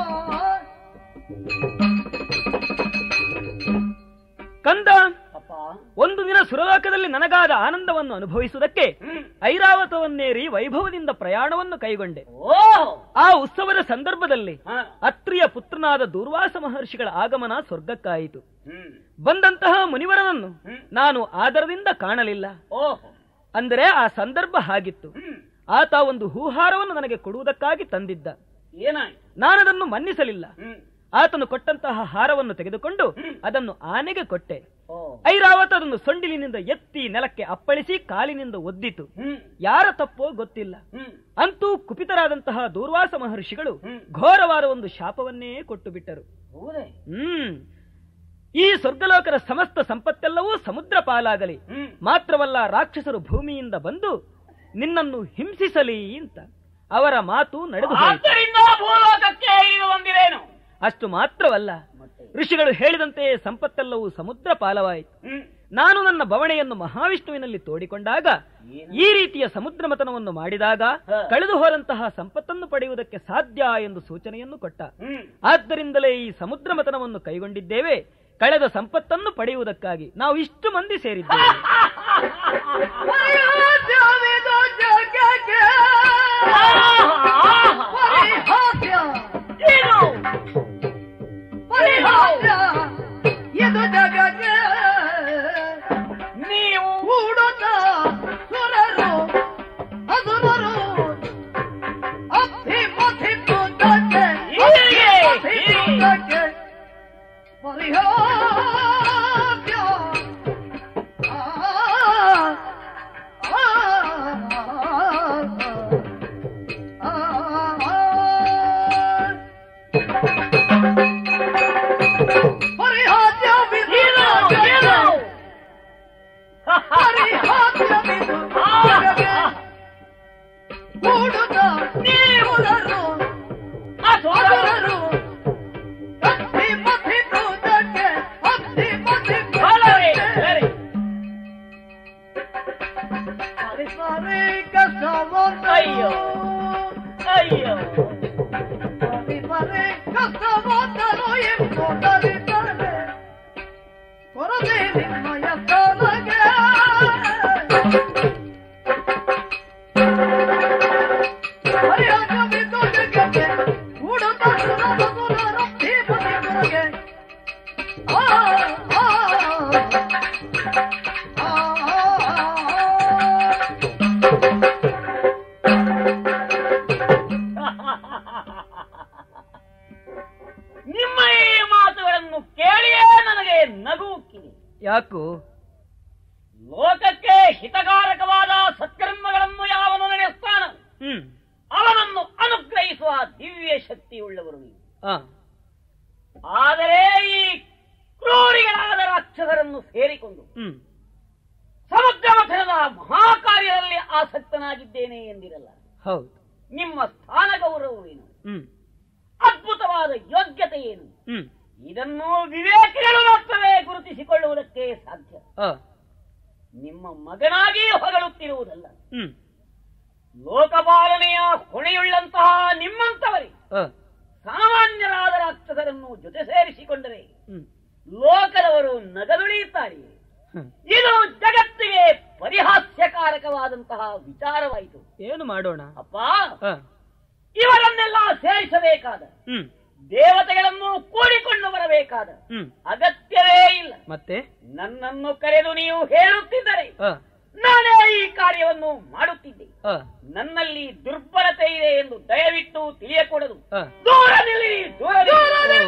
ಕಂದ ಅಪ್ಪ ಒಂದು ದಿನ ಸುರಲೋಕದಲ್ಲಿ ನನಗಾದ ಆನಂದವನ್ನು ಅನುಭವಿಸುವುದಕ್ಕೆ ಹ್ಮ್. ಐರಾವತವನ್ನೇರಿ ವೈಭವದಿಂದ ಪ್ರಯಾಣವನ್ನು ಕೈಗೊಂಡೆ ಓ ಆ ಉತ್ಸವದ ಸಂದರ್ಭದಲ್ಲಿ ಹ. ಅತ್ರಿಯ ಪುತ್ರನಾದ ದೂರ್ವಾಸ ಮಹರ್ಷಿಗಳ ಆಗಮನ ಸ್ವರ್ಗಕ್ಕಾಯಿತು ಹ್ಮ್ ಬಂದಂತಹ ಮುನಿವರನನ್ನು ಹ್ಮ್. ನಾನು ಆದರದಿಂದ ಕಾಣಲಿಲ್ಲ ಓಹೋ ಅಂದರೆ ಆ ಸಂದರ್ಭ ಹಾಗಿತ್ತು ಹ್ಮ್ ಆತ ಒಂದು ಹೂಹಾರವನ್ನು ನನಗೆ ಕೊಡುವುದಕ್ಕಾಗಿ ತಂದಿದ್ದ ಏನಾಯ್ತು ನಾನದನ್ನು ಮನ್ನಿಸಲಿಲ್ಲ ಹ್ಮ್ ಆತನು ಕೊಟ್ಟಂತಹ ಹಾರವನ್ನು ತೆಗೆದುಕೊಂಡು ಅದನ್ನು ಆನೆಗೆ ಕೊಟ್ಟೆ ಓ ಐರಾವತ ಅದನ್ನು ಸೊಂಡಿಲಿನಿಂದ ಎತ್ತಿ ನೆಲಕ್ಕೆ ಅಪ್ಪಳಿಸಿ ಕಾಲಿನಿಂದ ಒದ್ದಿತು ಹ್ಮ್ ಯಾರ ತಪ್ಪೋ ಗೊತ್ತಿಲ್ಲ ಹ್ಮ್ ಅಂತೂ ಕುಪಿತರಾದಂತಹ ದೂರ್ವಾಸ ಮಹರ್ಷಿಗಳು ಹ್ಮ್. ಘೋರವಾದ ಒಂದು ಶಾಪವನ್ನೇ ಕೊಟ್ಟು ಬಿಟ್ಟರು ಹೌದೇ ಹ್ಮ್ ಈ ಸ್ವರ್ಗಲೋಕದ ಸಮಸ್ತ ಸಂಪತ್ತೆಲ್ಲವೂ ಸಮುದ್ರ ಪಾಲಾಗಲಿ ಹ್ಮ್ ಮಾತ್ರವಲ್ಲ ರಾಕ್ಷಸರು ಭೂಮಿಯಿಂದ ಬಂದು ನಿನ್ನನ್ನು ಹಿಂಸಿಸಲಿ ಅಂತ ಅವರ ಮಾತು ನಡೆದು ಹೋಯಿತು. ಆದ್ದರಿಂದ ಭೂಲೋಕಕ್ಕೆ ಇದು ಬಂದಿರೇನು ಅಷ್ಟು ಮಾತ್ರವಲ್ಲ ಮತ್ತೆ ಋಷಿಗಳು ಹೇಳಿದಂತೆ ಸಂಪತ್ತೆಲ್ಲವೂ ಸಮುದ್ರ ಪಾಲವಾಯಿತು ಹ್ಮ್ ನಾನು ನನ್ನ ಬವಣೆಯನ್ನು ಮಹಾವಿಷ್ಣುವಿನಲ್ಲಿ ತೋಡಿಕೊಂಡಾಗ ಏನು? ಈ ರೀತಿಯ ಸಮುದ್ರ ಮತನವನ್ನು ಮಾಡಿದಾಗ ಹ. ಕಳೆದು ಹೋದಂತಹ ಸಂಪತ್ತನ್ನು ಪಡೆಯುವುದಕ್ಕೆ ಸಾಧ್ಯ ಎಂದು ಸೂಚನೆಯನ್ನು ಕೊಟ್ಟ ಹ್ಮ್ ಆದ್ದರಿಂದಲೇ ಈ ಸಮುದ್ರ ಮತನವನ್ನು ಕೈಗೊಂಡಿದ್ದೇವೆ ಕಳೆದ ಸಂಪತ್ತನ್ನು ಪಡೆಯುವುದಕ್ಕಾಗಿ ನಾವು ಇಷ್ಟು ಮಂದಿ ಸೇರಿದ್ದೇವೆ ಪರಿಹಾಸ್ಯವಿದು ಜಗಕ್ಕೆ ಪರಿಹಾಸ್ಯ ಏನು ಪರಿಹಾಸ್ಯ ಇದು ಜಗಕ್ಕೆ ನೀವು ಕೂಡುತ್ತ ಸುರರು ಅಸುರರು ಅಪ್ಪಿ ಮಥಿ ಕೂತಕ್ಕೆ ಅಪ್ಪಿ ಮಥಿ ಕೂತಕ್ಕೆ ಪರಿಹಾಸ್ಯ ಆ, ಆ, ಆ, ಆ, ಪರಿಹಾಸ್ಯ ಏನು ಏನು ಪರಿಹಾಸ್ಯವಿದು ಜಗಕ್ಕೆ ಕೂಡುತ್ತ ನೀವುಲರು ಅಸುರರು ಅಪ್ಪಿ ಮಥಿ ಕೂತಕ್ಕೆ ಅಪ್ಪಿ ಮಥಿ ಬಲವೇ, ಕೂತಕ್ಕೆ ಬಲವೇ. ಪರಿಸರೆ ಕಸವನ್ನು ಅಯ್ಯೋ. ಅಯ್ಯೋ ಪರಿಸರೆ ಕಸವನ್ನು ಎಂಬುದರಿದ್ದಾರೆ ಕೊರದೆ ನಿಮ್ಮಯ ಸ್ಥಾನಗೆ ಹರಿಹರವಿದ್ದು ಜಗಕ್ಕೆ ಕೂಡುತ್ತ ಸುರರ ಸುರರ ಭೀಮತಿ ಕೊರಗೆ ಆ ಆ ಆ ಆ ನಿಮ್ಮ ಈ ಮಾತುಗಳನ್ನು ಕೇಳಿಯೇ ನನಗೆ ನಗುಕ್ಕಿದೆ ಯಾಕು ಲೋಕಕ್ಕೆ ಹಿತಕಾರಕವಾದ ಸತ್ಕರ್ಮಗಳನ್ನು ಯಾವನು ನಡೆಸ್ತಾನ ಹ್ಮ್ ಅವನನ್ನು ಅನುಗ್ರಹಿಸುವ ದಿವ್ಯ ಶಕ್ತಿಯುಳ್ಳವರು ನೀವು ಆ ಆದರೆ ಈ ಕ್ರೂರಿಗಳಾದ ರಾಕ್ಷಸರನ್ನು ಸೇರಿಕೊಂಡು ಹ್ಮ್ ಸಮುದ್ರ ಮಥನದ ಮಹಾಕಾರ್ಯದಲ್ಲಿ ಆಸಕ್ತನಾಗಿದ್ದೇನೆ ಎಂದಿರಲ್ಲ ಹೌದು ನಿಮ್ಮ ಸ್ಥಾನ ಗೌರವವೇನು ಹ್ಮ್ ಅದ್ಭುತವಾದ ಯೋಗ್ಯತೆ ಏನು ಹ್ಮ್ ಇದನ್ನು ವಿವೇಕಿಗಳು ಮಾತ್ರವೇ ಗುರುತಿಸಿಕೊಳ್ಳುವುದಕ್ಕೆ ಸಾಧ್ಯ ಆ ನಿಮ್ಮ ಮಗನಾಗಿ ಹೊಗಳುತ್ತಿರುವುದಲ್ಲ ಹ್ಮ್ ಲೋಕಪಾಲನೆಯ ಹೊಣೆಯುಳ್ಳಂತಹ ನಿಮ್ಮಂತವರೇ ಆ, ಸಾಮಾನ್ಯರಾದ ರಾಕ್ಷಸರನ್ನು ಜೊತೆ ಸೇರಿಸಿಕೊಂಡರೆ ಹ್ಮ್, ಲೋಕದವರು ನಗದುಳಿಯುತ್ತಾರೆ ಹ್ಮ್. ಇದು ಜಗತ್ತಿಗೆ ಪರಿಹಾಸ್ಯಕಾರಕವಾದಂತಹ ವಿಚಾರವಾಯಿತು ಏನು ಮಾಡೋಣ ಅಪ್ಪ ಆ, ಇವರನ್ನೆಲ್ಲ ಸೇರಿಸಬೇಕಾದ ಹ್ಮ್ ದೇವತೆಗಳನ್ನು ಕೂಡಿಕೊಂಡು ಬರಬೇಕಾದ ಹ್ಮ್ ಅಗತ್ಯವೇ ಇಲ್ಲ ಮತ್ತೆ ನನ್ನನ್ನು ಕರೆದು ನೀವು ಹೇಳುತ್ತಿದ್ದರೆ ಆ, ನಾನೇ ಈ ಕಾರ್ಯವನ್ನು ಮಾಡುತ್ತಿದ್ದೆ ಆ, ನನ್ನಲ್ಲಿ ದುರ್ಬಲತೆ ಇದೆ ಎಂದು ದಯವಿಟ್ಟು ತಿಳಿಯಕೂಡದು ಆ. ದೂರ ನಿಲ್ಲಿ ದೂರ ನಿಲ್ಲಿ.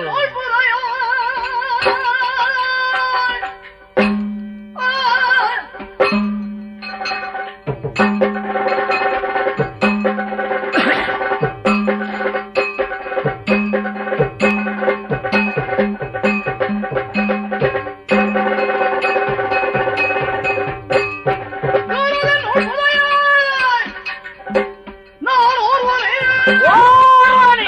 ಓಡಿ!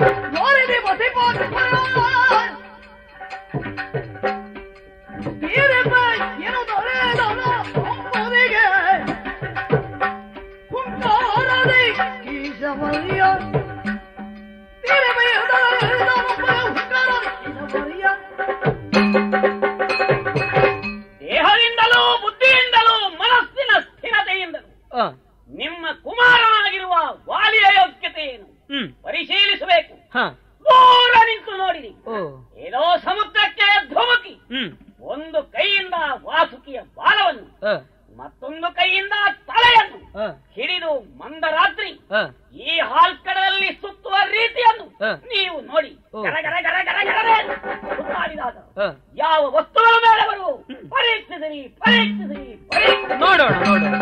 ದೇಹದಿಂದಲೂ ಬುದ್ಧಿಯಿಂದಲೂ ಮನಸ್ಸಿನ ಸ್ಥಿರತೆಯಿಂದಲೂ ಆ, ನಿಮ್ಮ ಕುಮಾರನಾಗಿರುವ ವಾಲಿಯ ಯೋಗ್ಯತೆ ಏನು ಹ್ಮ್ ಪರಿಶೀಲಿಸಬೇಕು ಹಾ ದೂರ ನಿಂತು ನೋಡಿರಿ ಓ ಏನೋ ಸಮುದ್ರಕ್ಕೆ ಧುಮುಕಿ ಹ್ಮ್ ಒಂದು ಕೈಯಿಂದ ವಾಸುಕಿಯ ಬಾಲವನ್ನು ಆ, ಮತ್ತೊಂದು ಕೈಯಿಂದ ತಲೆಯನ್ನು ಆ, ಹಿಡಿದು ಮಂದರಾತ್ರಿ ಆ, ಈ ಹಾಲ್ಕಡದಲ್ಲಿ ಸುತ್ತುವ ರೀತಿಯನ್ನು ಹ. ನೀವು ನೋಡಿ ಓ. ಗರ ಗರ ಗರ ಗರ ಗರವೇ ಸುತ್ತಾಡಿದಾಗ ಆ. ಯಾವ ವಸ್ತುಗಳ ಮೇಲೆ ಬರು ಪರೀಕ್ಷಿಸಿರಿ ಪರೀಕ್ಷಿಸಿರಿ ಪರೀಕ್ಷಿಸಿರಿ ನೋಡೋಣ ನೋಡೋಣ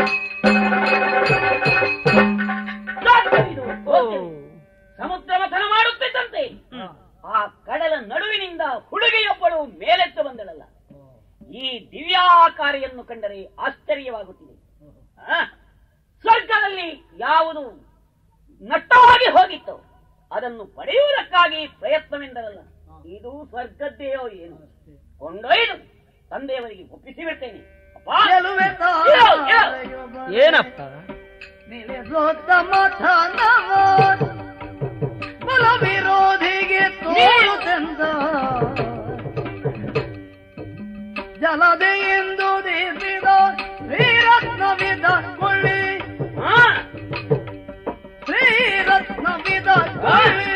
ಸಾಧ್ಯವಿದು, ಓ ಗೋಚರಿ. ಸಮುದ್ರ ಮಥನ ಮಾಡುತ್ತಿದ್ದಂತೆ ಆ ಕಡಲ ನಡುವಿನಿಂದ ಹುಡುಗಿಯೊಬ್ಬಳು ಮೇಲೆತ್ತು ಬಂದಳಲ್ಲ ಈ ದಿವ್ಯಾಕಾರಿಯನ್ನು ಕಂಡರೆ ಆಶ್ಚರ್ಯವಾಗುತ್ತಿದೆ ಆ? ಸ್ವರ್ಗದಲ್ಲಿ ಯಾವುದು ನಟ್ಟವಾಗಿ ಹೋಗಿತ್ತು ಅದನ್ನು ಪಡೆಯುವುದಕ್ಕಾಗಿ ಪ್ರಯತ್ನವೆಂದರಲ್ಲ ಇದು ಸ್ವರ್ಗದ್ದೆಯೋ ಏನು ಕೊಂಡೊಯ್ದು ತಂದೆಯವರಿಗೆ ಒಪ್ಪಿಸಿ ಬಿಡ್ತೇನೆ ಅಪ್ಪ ಇರು, ಇರು. ಏನಪ್ಪ ಬಲ ವಿರೋಧಿಗೆ ತೋರುತ್ತೆಂದ ಜಲದೆಯೆಂದು ದೇಸಿದ ಶ್ರೀರತ್ನವಿದ ಕೊಳ್ಳಿ ಆ, ಶ್ರೀರತ್ನವಿದ ಕೊಳ್ಳಿ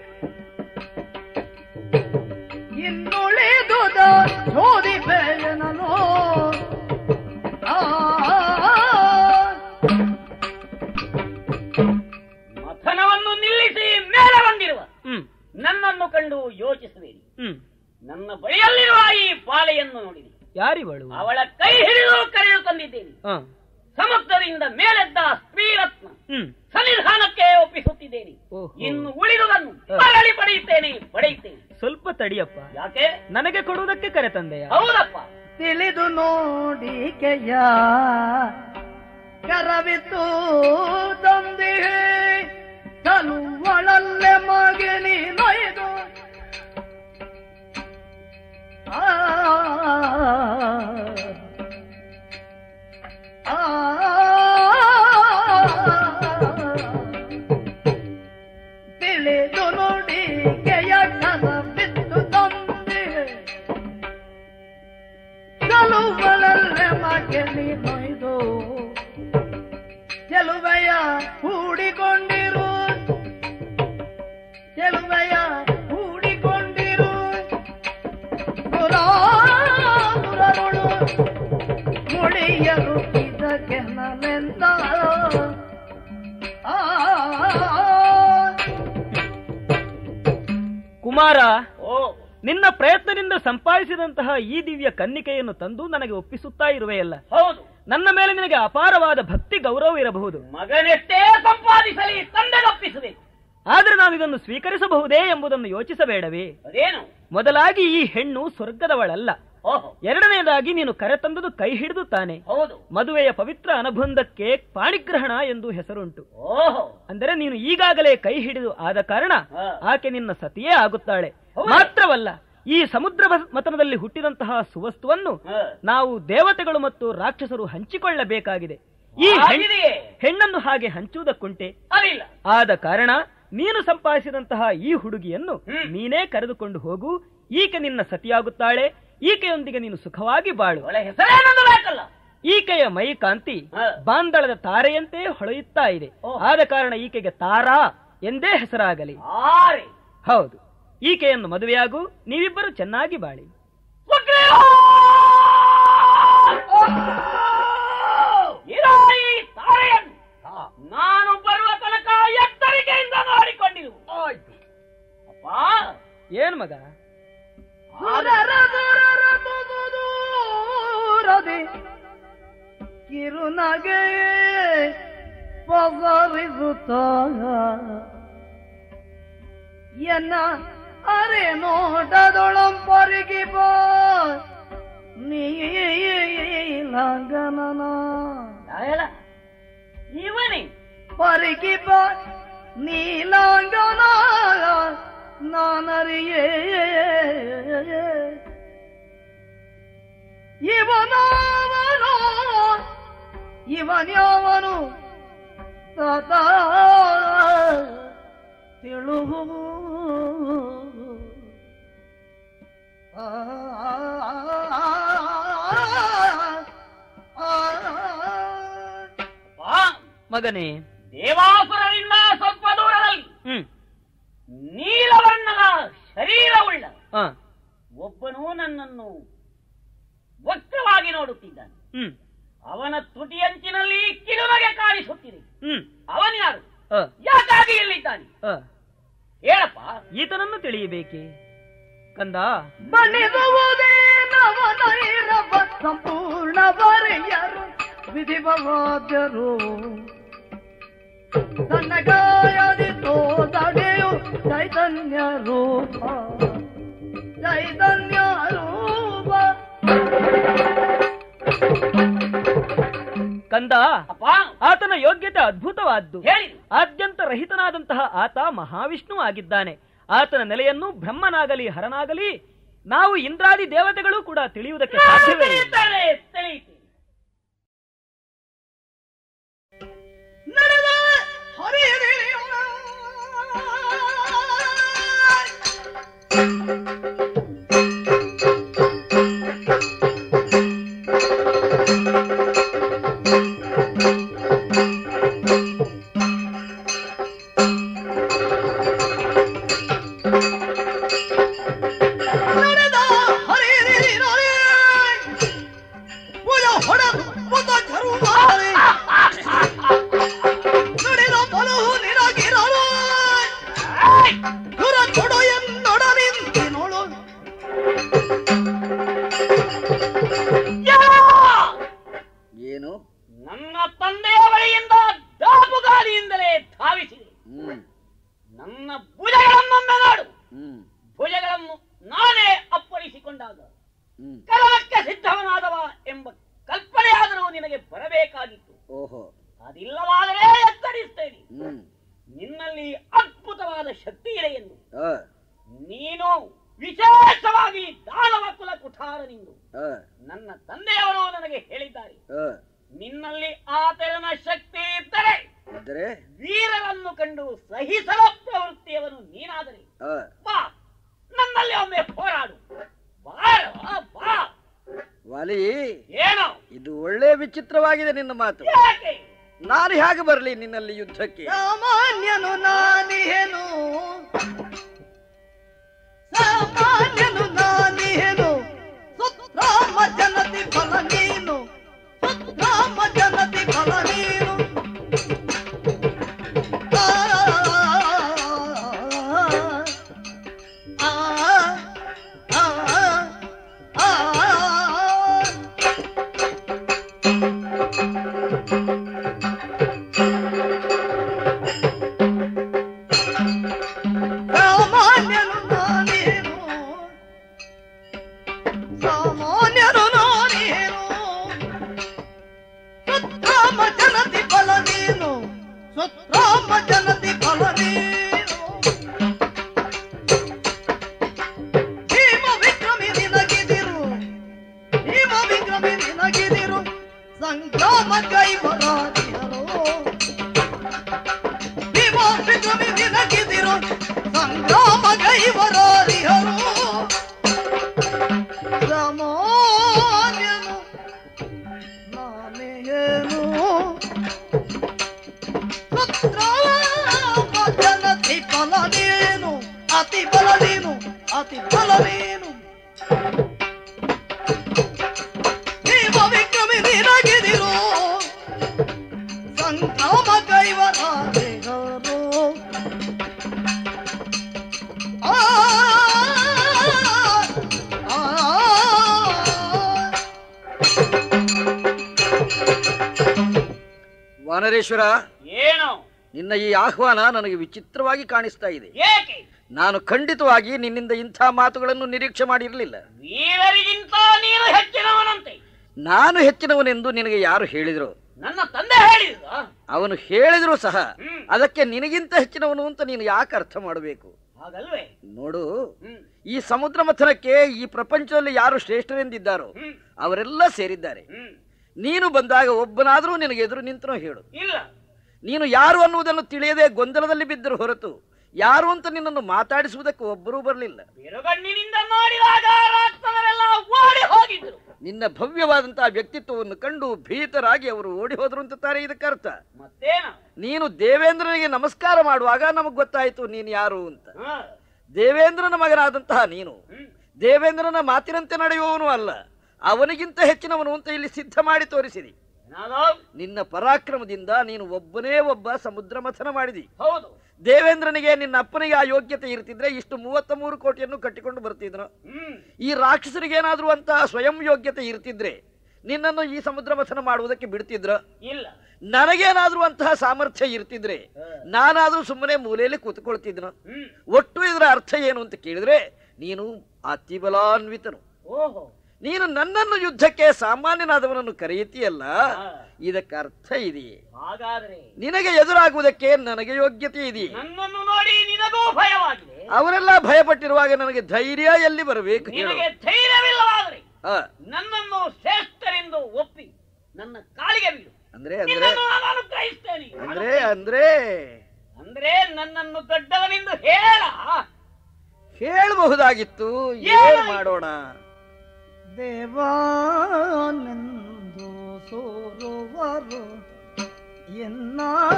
ಇನ್ನುಳಿದುದ ಶೋಧಿಪೇಯನನು ಆ ಮಥನವನ್ನು ನಿಲ್ಲಿಸಿ ಮೇಲೆ ಬಂದಿರುವ ಹ್ಮ್ ನನ್ನನ್ನು ಕಂಡು ಯೋಚಿಸಬೇಡಿ ಹ್ಮ್ ನನ್ನ ಬಳಿಯಲ್ಲಿರುವ ಈ ಪಾಲೆಯನ್ನು ನೋಡಿರಿ ಯಾರಿವಳು ಅವಳ ಕೈ ಹಿಡಿದು ಕರೆದು ತಂದಿದ್ದೇನೆ ಆ, ಸಮುದ್ರದಿಂದ ಮೇಲೆದ್ದ ಸ್ತ್ರೀರತ್ನ ಹ್ಮ್ ಸನ್ನಿಧಾನಕ್ಕೆ ಒಪ್ಪಿಸುತ್ತಿದ್ದೇನೆ ಓಹೋ. ಇನ್ನು ಉಳಿದುದನ್ನು ಹ. ಮರಳಿ ಪಡೆಯುತ್ತೇನೆ ಪಡೆಯುತ್ತೇನೆ ಸ್ವಲ್ಪ ತಡಿಯಪ್ಪ ಯಾಕೆ ನನಗೆ ಕೊಡುವುದಕ್ಕೆ ಕರೆ ತಂದೆಯ ಹೌದಪ್ಪ ತಿಳಿದು ನೋಡಿಕೆಯ ಕರವಿತು ತಂದಿಹೆ ಕಲುವಳಲ್ಲೆ ಮಗನಿ ನೊಯ್ದು ಆ ಆ ತಿಳಿದು ನೋಡಿಕೆಯ ಕರವಿತು ತಂದಿಹೆ ಕಲುವಳಲ್ಲೆ ಮಗನಿ ನೊಯ್ದು ಚೆಲುವೆಯ ಹೂಡಿಕೊಂಡಿರು ಚೆಲುವೆಯ ಹೂಡಿಕೊಂಡಿರು ದುರಾದುರರುಳು ಮುಳಿಯರು ಇದಕ್ಕೆನಲೆಂದ ಆ ಕುಮಾರ ಓ ನಿನ್ನ ಪ್ರಯತ್ನದಿಂದ ಸಂಪಾದಿಸಿದಂತಹ ಈ ದಿವ್ಯ ಕನ್ನಿಕೆಯನ್ನು ತಂದು ನನಗೆ ಒಪ್ಪಿಸುತ್ತಾ ಇರುವೆಯಲ್ಲ ಹೌದು ನನ್ನ ಮೇಲೆ ನಿನಗೆ ಅಪಾರವಾದ ಭಕ್ತಿ ಗೌರವ ಇರಬಹುದು ಮಗನೆಷ್ಟೇ ಸಂಪಾದಿಸಲಿ ತಂದೆಗೊಪ್ಪಿಸಬೇಕು ಆದರೆ ನಾವು ಇದನ್ನು ಸ್ವೀಕರಿಸಬಹುದೇ ಎಂಬುದನ್ನು ಯೋಚಿಸಬೇಡವೇ ಅದೇನು ಮೊದಲಾಗಿ ಈ ಹೆಣ್ಣು ಸ್ವರ್ಗದವಳಲ್ಲ ಓಹೋ ಎರಡನೆಯದಾಗಿ ನೀನು ಕರೆತಂದುದು ಕೈ ಹಿಡಿದು ತಾನೆ ಹೌದು ಮದುವೆಯ ಪವಿತ್ರ ಅನುಬಂಧಕ್ಕೆ ಪಾಣಿಗ್ರಹಣ ಎಂದು ಹೆಸರುಂಟು ಓಹೋ ಅಂದರೆ ನೀನು ಈಗಾಗಲೇ ಕೈ ಹಿಡಿದು ಆದ ಕಾರಣ ಹಾ. ಆಕೆ ನಿನ್ನ ಸತಿಯೇ ಆಗುತ್ತಾಳೆ ಹೌದು. ಮಾತ್ರವಲ್ಲ ಈ ಸಮುದ್ರ ಮ- ಮಥನದಲ್ಲಿ ಹುಟ್ಟಿದಂತಹ ಸುವಸ್ತುವನ್ನು ಹ. ನಾವು ದೇವತೆಗಳು ಮತ್ತು ರಾಕ್ಷಸರು ಹಂಚಿಕೊಳ್ಳಬೇಕಾಗಿದೆ ಈ ಹೆಣ್- ಆಗಿದೆಯೇ? ಹೆಣ್ಣನ್ನು ಹಾಗೆ ಹಂಚುವುದಕ್ಕುಂಟೆ ಅದಿಲ್ಲ ಆದ ಕಾರಣ ನೀನು ಸಂಪಾದಿಸಿದಂತಹ ಈ ಹುಡುಗಿಯನ್ನು ಹ್ಮ್. ನೀನೇ ಕರೆದುಕೊಂಡು ಹೋಗು ಈಕೆ ನಿನ್ನ ಸತಿಯಾಗುತ್ತಾಳೆ ಈಕೆಯೊಂದಿಗೆ ನೀನು ಸುಖವಾಗಿ ಬಾಳು ಒಳ್ಳೆ ಹೆಸರೇನೊಂದು ಬೇಕಲ್ಲ ಈಕೆಯ ಮೈ ಕಾಂತಿ ಹ. ಬಾಂದಳದ ತಾರೆಯಂತೆ ಹೊಳೆಯುತ್ತಾ ಇದೆ ಓ. ಆದ ಕಾರಣ ಈಕೆಗೆ ತಾರಾ ಎಂದೇ ಹೆಸರಾಗಲಿ ಆರೆ ಹೌದು ಈಕೆಯನ್ನು ಮದುವೆಯಾಗು ನೀವಿಬ್ಬರು ಚೆನ್ನಾಗಿ ಬಾಳಿ ಸುಗ್ರೀವ! ಇರೋ ಈ ತಾರೆಯನ್ನು ನಾನು ಬರುವ ತನಕ ಎಚ್ಚರಿಕೆಯಿಂದ ನೋಡಿಕೊಂಡಿರು ಆಯ್ತು ಅಪ್ಪ ಏನ್ ಮಗ ದೂರದಿ ಕಿರುನಗೆ ಪಸರಿಸುತ್ತ ಎನ್ನ ಅರೆ ನೋಟದೊಳಂಪರಿಗೆ ಬಾ ನೀಲಂಗನನ ಯಾಯಲ? ಇವನೇ ಪರಿಗೆ ಬಾ ನೀಲಾಂಗನ ನಾನರಿಯೇ ಇವನವನು ಇವನ್ಯಾವನು ತಾತ ತಿಳು ಆ, ಆ, ಆ, ಆ. ಅಪ್ಪ, ಮಗನೇ ದೇವಾಸುರರಿಂದ ಸ್ವಲ್ಪ ದೂರದಲ್ಲಿ ಹ್ಮ್ ನೀಲವರ್ಣದ ಶರೀರವುಳ್ಳ ಆ, ಒಬ್ಬನು ನನ್ನನ್ನು ವಕ್ರವಾಗಿ ನೋಡುತ್ತಿದ್ದಾನೆ ಹ್ಮ್ ಅವನ ತುಟಿಯಂಚಿನಲ್ಲಿ ಕಿರುನಗೆ ಕಾಣಿಸುತ್ತಿದೆ ಹ್ಮ್ ಅವನ್ಯಾರು ಆ, ಯಾಕಾಗಿ ಇಲ್ಲಿದ್ದಾನೆ ಆ. ಹೇಳಪ್ಪ ಈತನನ್ನು ತಿಳಿಯಬೇಕೆ ಕಂದ ಬಣ್ಣಿಸುವುದೇ ನವನೈರವ ಸಂಪೂರ್ಣ ಬರೆಯರು ವಿಧಿವಾದ್ಯರು ಸಣ್ಣಗಾಯದಿ ತೋದಡೆಯು ಚೈತನ್ಯ ರೂಪ ಚೈತನ್ಯ ರೂಪ ಕಂದ ಅಪ್ಪ ಆತನ ಯೋಗ್ಯತೆ ಅದ್ಭುತವಾದ್ದು ಹೇಳಿ ಆದ್ಯಂತ ರಹಿತನಾದಂತಹ ಆತ ಮಹಾವಿಷ್ಣು ಆಗಿದ್ದಾನೆ ಆತನ ನೆಲೆಯನ್ನು ಬ್ರಹ್ಮನಾಗಲಿ ಹರನಾಗಲಿ ನಾವು ಇಂದ್ರಾದಿ ದೇವತೆಗಳು ಕೂಡ ತಿಳಿಯುವುದಕ್ಕೆ ಸಾಧ್ಯವೇ ಇಲ್ಲ. ತಿಳಿಯುತ್ತೇನೆ, ತಿಳಿಯುತ್ತೇನೆ. ನಡೆದ ಹರಿಯದಿರಿಯ ನಡೆದ ಹರಿಯದಿರಿಯ ಪೂಜ ಹೊಡೆದು ಮುದ ಜರುವಾರೆ ನುಡಿದ ಬಲವು ನಿನಗಿರಲು ಗುರ ಕೊಡು ಎನ್ನೊಡ ನಿಂತಿನೋಳು ಏನು ನನ್ನ ತಂದೆಯ ಬಳಿಯಿಂದ ದಾಪುಗಾಲಿಯಿಂದಲೇ ಧಾವಿಸಿದೆ ಹ್ಮ್ ನನ್ನ ಭುಜಗಳನ್ನೊಮ್ಮೆ ನೋಡು ಹ್ಮ್ ಭುಜಗಳನ್ನು ನಾನೇ ಅಪ್ಪಳಿಸಿಕೊಂಡಾಗ ಹ್ಮ್ ಕಲನಕ್ಕೆ ಸಿದ್ಧವನಾದವ ಎಂಬ ಕಲ್ಪನೆಯಾದರೂ ನಿನಗೆ ಬರಬೇಕಾಗಿತ್ತು ಓಹೋ ಅದಿಲ್ಲವಾದರೆ ಎತ್ತರಿಸ್ತೇನೆ ಹ್ಮ್ ನಿನ್ನಲ್ಲಿ ಅದ್ಭುತವಾದ ಶಕ್ತಿ ಇದೆ ಎಂದು ಆ ನೀನು ವಿಶೇಷವಾಗಿ ದಾನವ ಕುಲ ಕುಠಾರನಿಂದು ಆ ನನ್ನ ತಂದೆಯವರು ನನಗೆ ಹೇಳಿದ್ದಾರೆ ಆ ನಿನ್ನಲ್ಲಿ ಆ ತೆರನ ಶಕ್ತಿ ಇದ್ದರೆ ಇದ್ದರೆ ವೀರರನ್ನು ಕಂಡು ಸಹಿಸಲ ಪ್ರವೃತ್ತಿಯವನು ನೀನಾದರೆ ಆ ಬಾ ನನ್ನಲ್ಲಿ ಒಮ್ಮೆ ಹೋರಾಡು ಬಾರ ಬಾ ವಾಲಿ ಏನೋ ಇದು ಒಳ್ಳೆ ವಿಚಿತ್ರವಾಗಿದೆ ನಿನ್ನ ಮಾತು ಯಾಕೆ ನಾನು ಹೇಗೆ ಬರಲಿ ನಿನ್ನಲ್ಲಿ ಯುದ್ಧಕ್ಕೆ ಸಾಮಾನ್ಯನು ನಾನೇನು ಸಾಮಾನ್ಯನು ನಾನೇನು ಸುತ್ತರಾಮ ಜನತಿ ಫಲ ನೀನು ಸುತ್ತರಾಮ ಜನತಿ ಫಲ ನೀನು ಆ, ಆ, ಆ, ಆ, ಆ. ಸಾಮಾನ್ಯನು ನಾನೇನು ಸಾಮಾನ್ಯನು ನಾನೇನು ಸಂಗ್ರಾಮ ಕೈವರಾದೆಗರು ಆ ಆ, ವಾನರೇಶ್ವರ ಏನು ನಿನ್ನ ಈ ಆಹ್ವಾನ ನನಗೆ ವಿಚಿತ್ರವಾಗಿ ಕಾಣಿಸ್ತಾ ಇದೆ ಏಕೆ ನಾನು ಖಂಡಿತವಾಗಿ ನಿನ್ನಿಂದ ಇಂಥ ಮಾತುಗಳನ್ನು ನಿರೀಕ್ಷೆ ಮಾಡಿರಲಿಲ್ಲ ವೀರರಿಗಿಂತ ನೀನು ಹೆಚ್ಚಿನವನಂತೆ ನಾನು ಹೆಚ್ಚಿನವನೆಂದು ನಿನಗೆ ಯಾರು ಹೇಳಿದರು ನನ್ನ ತಂದೆ ಹೇಳಿದ ಅವನು ಹೇಳಿದರೂ ಸಹ ಹ್ಮ್. ಅದಕ್ಕೆ ನಿನಗಿಂತ ಹೆಚ್ಚಿನವನು ಅಂತ ನೀನು ಯಾಕೆ ಅರ್ಥ ಮಾಡಬೇಕು ಹಾಗಲ್ವೇ ನೋಡು ಹ್ಮ್ ಈ ಸಮುದ್ರ ಮಥನಕ್ಕೆ ಈ ಪ್ರಪಂಚದಲ್ಲಿ ಯಾರು ಶ್ರೇಷ್ಠರೆಂದಿದ್ದಾರೋ ಹ್ಮ್ ಅವರೆಲ್ಲ ಸೇರಿದ್ದಾರೆ ಹ್ಮ್ ನೀನು ಬಂದಾಗ ಒಬ್ಬನಾದರೂ ನಿನಗೆ ಎದುರು ನಿಂತನೋ ಹೇಳು ಇಲ್ಲ ನೀನು ಯಾರು ಅನ್ನುವುದನ್ನು ತಿಳಿಯದೆ ಗೊಂದಲದಲ್ಲಿ ಬಿದ್ದರು ಹೊರತು ಯಾರು ಅಂತ ನಿನ್ನನ್ನು ಮಾತಾಡಿಸುವುದಕ್ಕೆ ಒಬ್ಬರೂ ಬರಲಿಲ್ಲ ಬಿರುಗಣ್ಣಿನಿಂದ ನೋಡಿದಾಗ ರಾಷ್ಟ್ರದವರೆಲ್ಲ ಓಡಿ ಹೋಗಿದ್ರು ನಿನ್ನ ಭವ್ಯವಾದಂತಹ ವ್ಯಕ್ತಿತ್ವವನ್ನು ಕಂಡು ಭೀತರಾಗಿ ಅವರು ಓಡಿ ಹೋದ್ರು ಅಂತ ತಾರೆ ಇದಕ್ಕೆ ಅರ್ಥ ಮತ್ತೇನು ನೀನು ದೇವೇಂದ್ರನಿಗೆ ನಮಸ್ಕಾರ ಮಾಡುವಾಗ ನಮಗೆ ಗೊತ್ತಾಯಿತು ನೀನು ಯಾರು ಅಂತ ಹ, ದೇವೇಂದ್ರನ ಮಗನಾದಂತಹ ನೀನು ಹ್ಮ್. ದೇವೇಂದ್ರನ ಮಾತಿನಂತೆ ನಡೆಯುವವನು ಅಲ್ಲ ಅವನಿಗಿಂತ ಹೆಚ್ಚಿನವನು ಅಂತ ಇಲ್ಲಿ ಸಿದ್ಧ ಮಾಡಿ ತೋರಿಸಿದಿ ಏನಾದೋ? ನಿನ್ನ ಪರಾಕ್ರಮದಿಂದ ನೀನು ಒಬ್ಬನೇ ಒಬ್ಬ ಸಮುದ್ರ ಮಥನ ಮಾಡಿದಿ ಹೌದು ದೇವೇಂದ್ರನಿಗೆ ನಿನ್ನ ಅಪ್ಪನಿಗೆ ಆ ಯೋಗ್ಯತೆ ಇರ್ತಿದ್ರೆ ಇಷ್ಟು ಮೂವತ್ತ ಮೂರು ಕೋಟಿಯನ್ನು ಕಟ್ಟಿಕೊಂಡು ಬರ್ತಿದ್ರು ಹ್ಮ್ ಈ ರಾಕ್ಷಸರಿಗೇನಾದ್ರೂ ಅಂತಹ ಸ್ವಯಂ ಯೋಗ್ಯತೆ ಇರ್ತಿದ್ರೆ ನಿನ್ನನ್ನು ಈ ಸಮುದ್ರ ಮಥನ ಮಾಡುವುದಕ್ಕೆ ಬಿಡ್ತಿದ್ರ ಇಲ್ಲ ನನಗೇನಾದ್ರೂ ಅಂತಹ ಸಾಮರ್ಥ್ಯ ಇರ್ತಿದ್ರೆ ನಾನಾದ್ರೂ ಸುಮ್ಮನೆ ಮೂಲೆಯಲ್ಲಿ ಕೂತ್ಕೊಳ್ತಿದ್ನು ಹ್ಮ್ ಒಟ್ಟು ಇದರ ಅರ್ಥ ಏನು ಅಂತ ಕೇಳಿದ್ರೆ ನೀನು ಅತಿಬಲಾನ್ವಿತನು ಓಹೋ ನೀನು ನನ್ನನ್ನು ಯುದ್ಧಕ್ಕೆ ಸಾಮಾನ್ಯನಾದವನನ್ನು ಕರೆಯುತ್ತೀಯಲ್ಲ ಹಾ. ಇದಕ್ಕೆ ಅರ್ಥ ಇದೆಯೇ ಹಾಗಾದ್ರೆ ನಿನಗೆ ಎದುರಾಗುವುದಕ್ಕೆ ನನಗೆ ಯೋಗ್ಯತೆ ಇದೆಯೇ ನನ್ನನ್ನು ನೋಡಿ ನಿನಗೂ ಭಯವಾಗಿದೆ ಅವರೆಲ್ಲ ಭಯಪಟ್ಟಿರುವಾಗ ನನಗೆ ಧೈರ್ಯ ಎಲ್ಲಿ ಬರಬೇಕು ಹೇಳು ನಿನಗೆ ಧೈರ್ಯವಿಲ್ಲವಾದ್ರೆ ಆ, ನನ್ನನ್ನು ಶ್ರೇಷ್ಠರೆಂದು ಒಪ್ಪಿ ನನ್ನ ಕಾಲಿಗೆ ಬೀಳು ಅಂದ್ರೆ ಅಂದ್ರೆ ನಿನ್ನನ್ನು ನಾನು ಅನುಗ್ರಹಿಸ್ತೇನೆ ಅಂದ್ರೆ ಅಂದ್ರೆ ಅಂದ್ರೆ ನನ್ನನ್ನು ದೊಡ್ಡವನೆಂದು ಹೇಳ ಹೇಳಬಹುದಾಗಿತ್ತು ಏನ್ ಏನು? ಮಾಡೋಣ ದೇವಾನೆಂದು ಸೋರುವರು ಎನ್ನ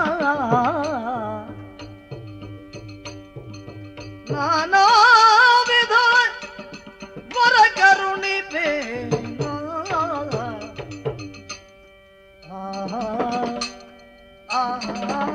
ನಾನಾ ವಿಧ ವರ ಕರುಣಿಪೆ ಆಹಾ ಆಹಾ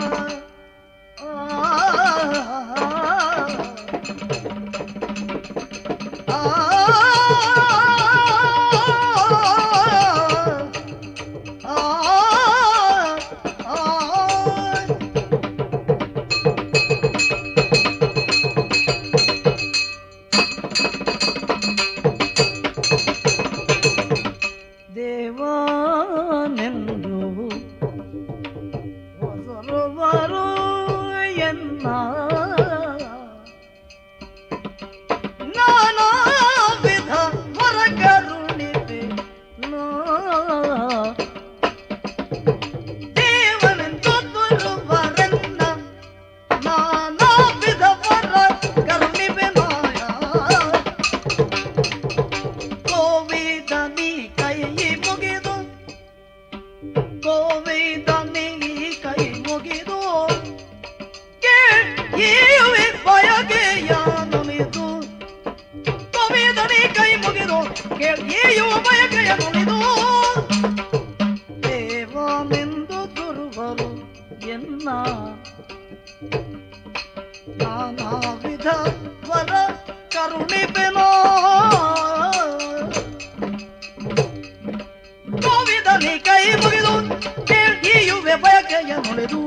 ದೇವಾನೆಂದು ಹೊಸರುವರು ಎನ್ನ ನಾನಾ ವಿಧ ವರ ಕರುಣಿದೆ ನಾ ದೇವನೆಂದು ದುರುವರನ್ನ ನಾನಾ ವಿಧ ವರ ಕರುಣಿವೆ ಮಾಯ ಕೋವಿದನಿ ಕೈ ಮುಗಿದು ಕೋವಿದನಿ ಕೈ ಮುಗಿದು ಕೇಳುವೆ ಬಯಗೆಯ ನುಲಿದು ಕೋವಿದನಿ ಕೈ ಮುಗಿದು ಕೇಳುವ ಬಯಗೆಯ ನುಲಿದು ದೇವನೆಂದು ದುರ್ವರು ಎನ್ನ ನಾನಾ ವಿಧ ವರ ಕರುಣಿಪೆನೋ ಕೋವಿದನಿ ಕೈ ಮುಗಿದು ಕೇಳಿಯುವೆ ಬಯಕೆಯ ನುಡಿದು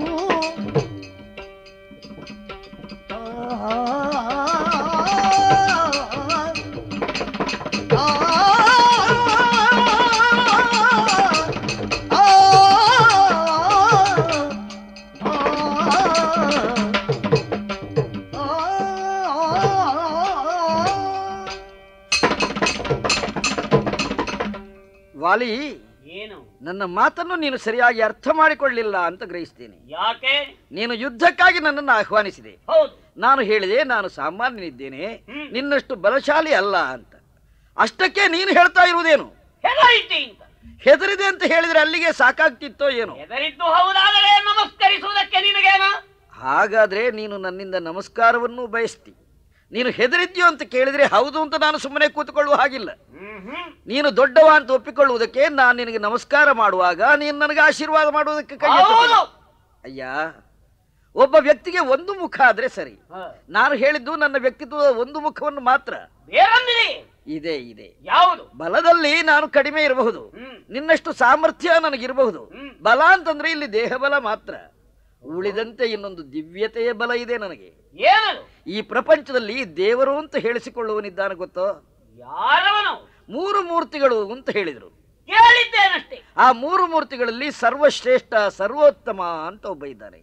ವಾಲಿ ಏನು ನನ್ನ ಮಾತನ್ನು ನೀನು ಸರಿಯಾಗಿ ಅರ್ಥ ಮಾಡಿಕೊಳ್ಳಿಲ್ಲ ಅಂತ ಗ್ರಹಿಸ್ತೀನಿ ಯಾಕೆ ನೀನು ಯುದ್ಧಕ್ಕಾಗಿ ನನ್ನನ್ನು ಆಹ್ವಾನಿಸಿದೆ ಹೌದು ನಾನು ಹೇಳಿದೆ ನಾನು ಸಾಮಾನ್ಯನಿದ್ದೇನೆ ಹ್ಮ್. ನಿನ್ನಷ್ಟು ಬಲಶಾಲಿ ಅಲ್ಲ ಅಂತ ಅಷ್ಟಕ್ಕೆ ನೀನು ಹೇಳ್ತಾ ಇರುವುದೇನು ಹೆದರಿದ್ದಿ ಅಂತ ಹೆದರಿದೆ ಅಂತ ಹೇಳಿದ್ರೆ ಅಲ್ಲಿಗೆ ಸಾಕಾಗ್ತಿತ್ತೋ ಏನೋ ಹೆದರಿದ್ದು ಹೌದಾದರೆ ನಮಸ್ಕರಿಸುವುದಕ್ಕೆ ನಿನಗೇನ ಹಾಗಾದ್ರೆ ನೀನು ನನ್ನಿಂದ ನಮಸ್ಕಾರವನ್ನು ಬಯಸ್ತಿ ನೀನು ಹೆದರಿದ್ಯೋ ಅಂತ ಕೇಳಿದ್ರೆ ಹೌದು ಅಂತ ನಾನು ಸುಮ್ಮನೆ ಕೂತ್ಕೊಳ್ಳುವ ಹಾಗಿಲ್ಲ ಹ್ಮ್ ಹ್ಮ್ ನೀನು ದೊಡ್ಡವ ಅಂತ ಒಪ್ಪಿಕೊಳ್ಳುವುದಕ್ಕೆ ನಾನು ನಿನಗೆ ನಮಸ್ಕಾರ ಮಾಡುವಾಗ ನೀನು ನನಗೆ ಆಶೀರ್ವಾದ ಮಾಡುವುದಕ್ಕೆ ಕೈ ಹೌದು ಎತ್ತಬೇಕು. ಅಯ್ಯ ಒಬ್ಬ ವ್ಯಕ್ತಿಗೆ ಒಂದು ಮುಖ ಆದ್ರೆ ಸರಿ ನಾನು ಹೇಳಿದ್ದು ನನ್ನ ವ್ಯಕ್ತಿತ್ವದ ಒಂದು ಮುಖವನ್ನು ಮಾತ್ರ ಬೇರೊಂದಿದೆ ಇದೆ ಇದೆ ಯಾವುದು ಬಲದಲ್ಲಿ ನಾನು ಕಡಿಮೆ ಇರಬಹುದು ಹ್ಮ್. ನಿನ್ನಷ್ಟು ಸಾಮರ್ಥ್ಯ ನನಗಿರಬಹುದು ಹ್ಮ್. ಬಲ ಅಂತಂದ್ರೆ ಇಲ್ಲಿ ದೇಹ ಬಲ ಮಾತ್ರ ಉಳಿದಂತೆ ಇನ್ನೊಂದು ದಿವ್ಯತೆಯ ಬಲ ಇದೆ ನನಗೆ ಏನದು ಈ ಪ್ರಪಂಚದಲ್ಲಿ ದೇವರು ಅಂತ ಹೇಳಿಸಿಕೊಳ್ಳುವನಿದ್ದಾನೆ ಗೊತ್ತೋ ಯಾರವನು ಮೂರು ಮೂರ್ತಿಗಳು ಅಂತ ಹೇಳಿದರು ಕೇಳಿದ್ದೇನಷ್ಟೇ ಆ ಮೂರು ಮೂರ್ತಿಗಳಲ್ಲಿ ಸರ್ವಶ್ರೇಷ್ಠ ಸರ್ವೋತ್ತಮ ಅಂತ ಒಬ್ಬ ಇದ್ದಾನೆ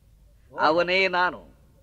ಅವನೇ ನಾನು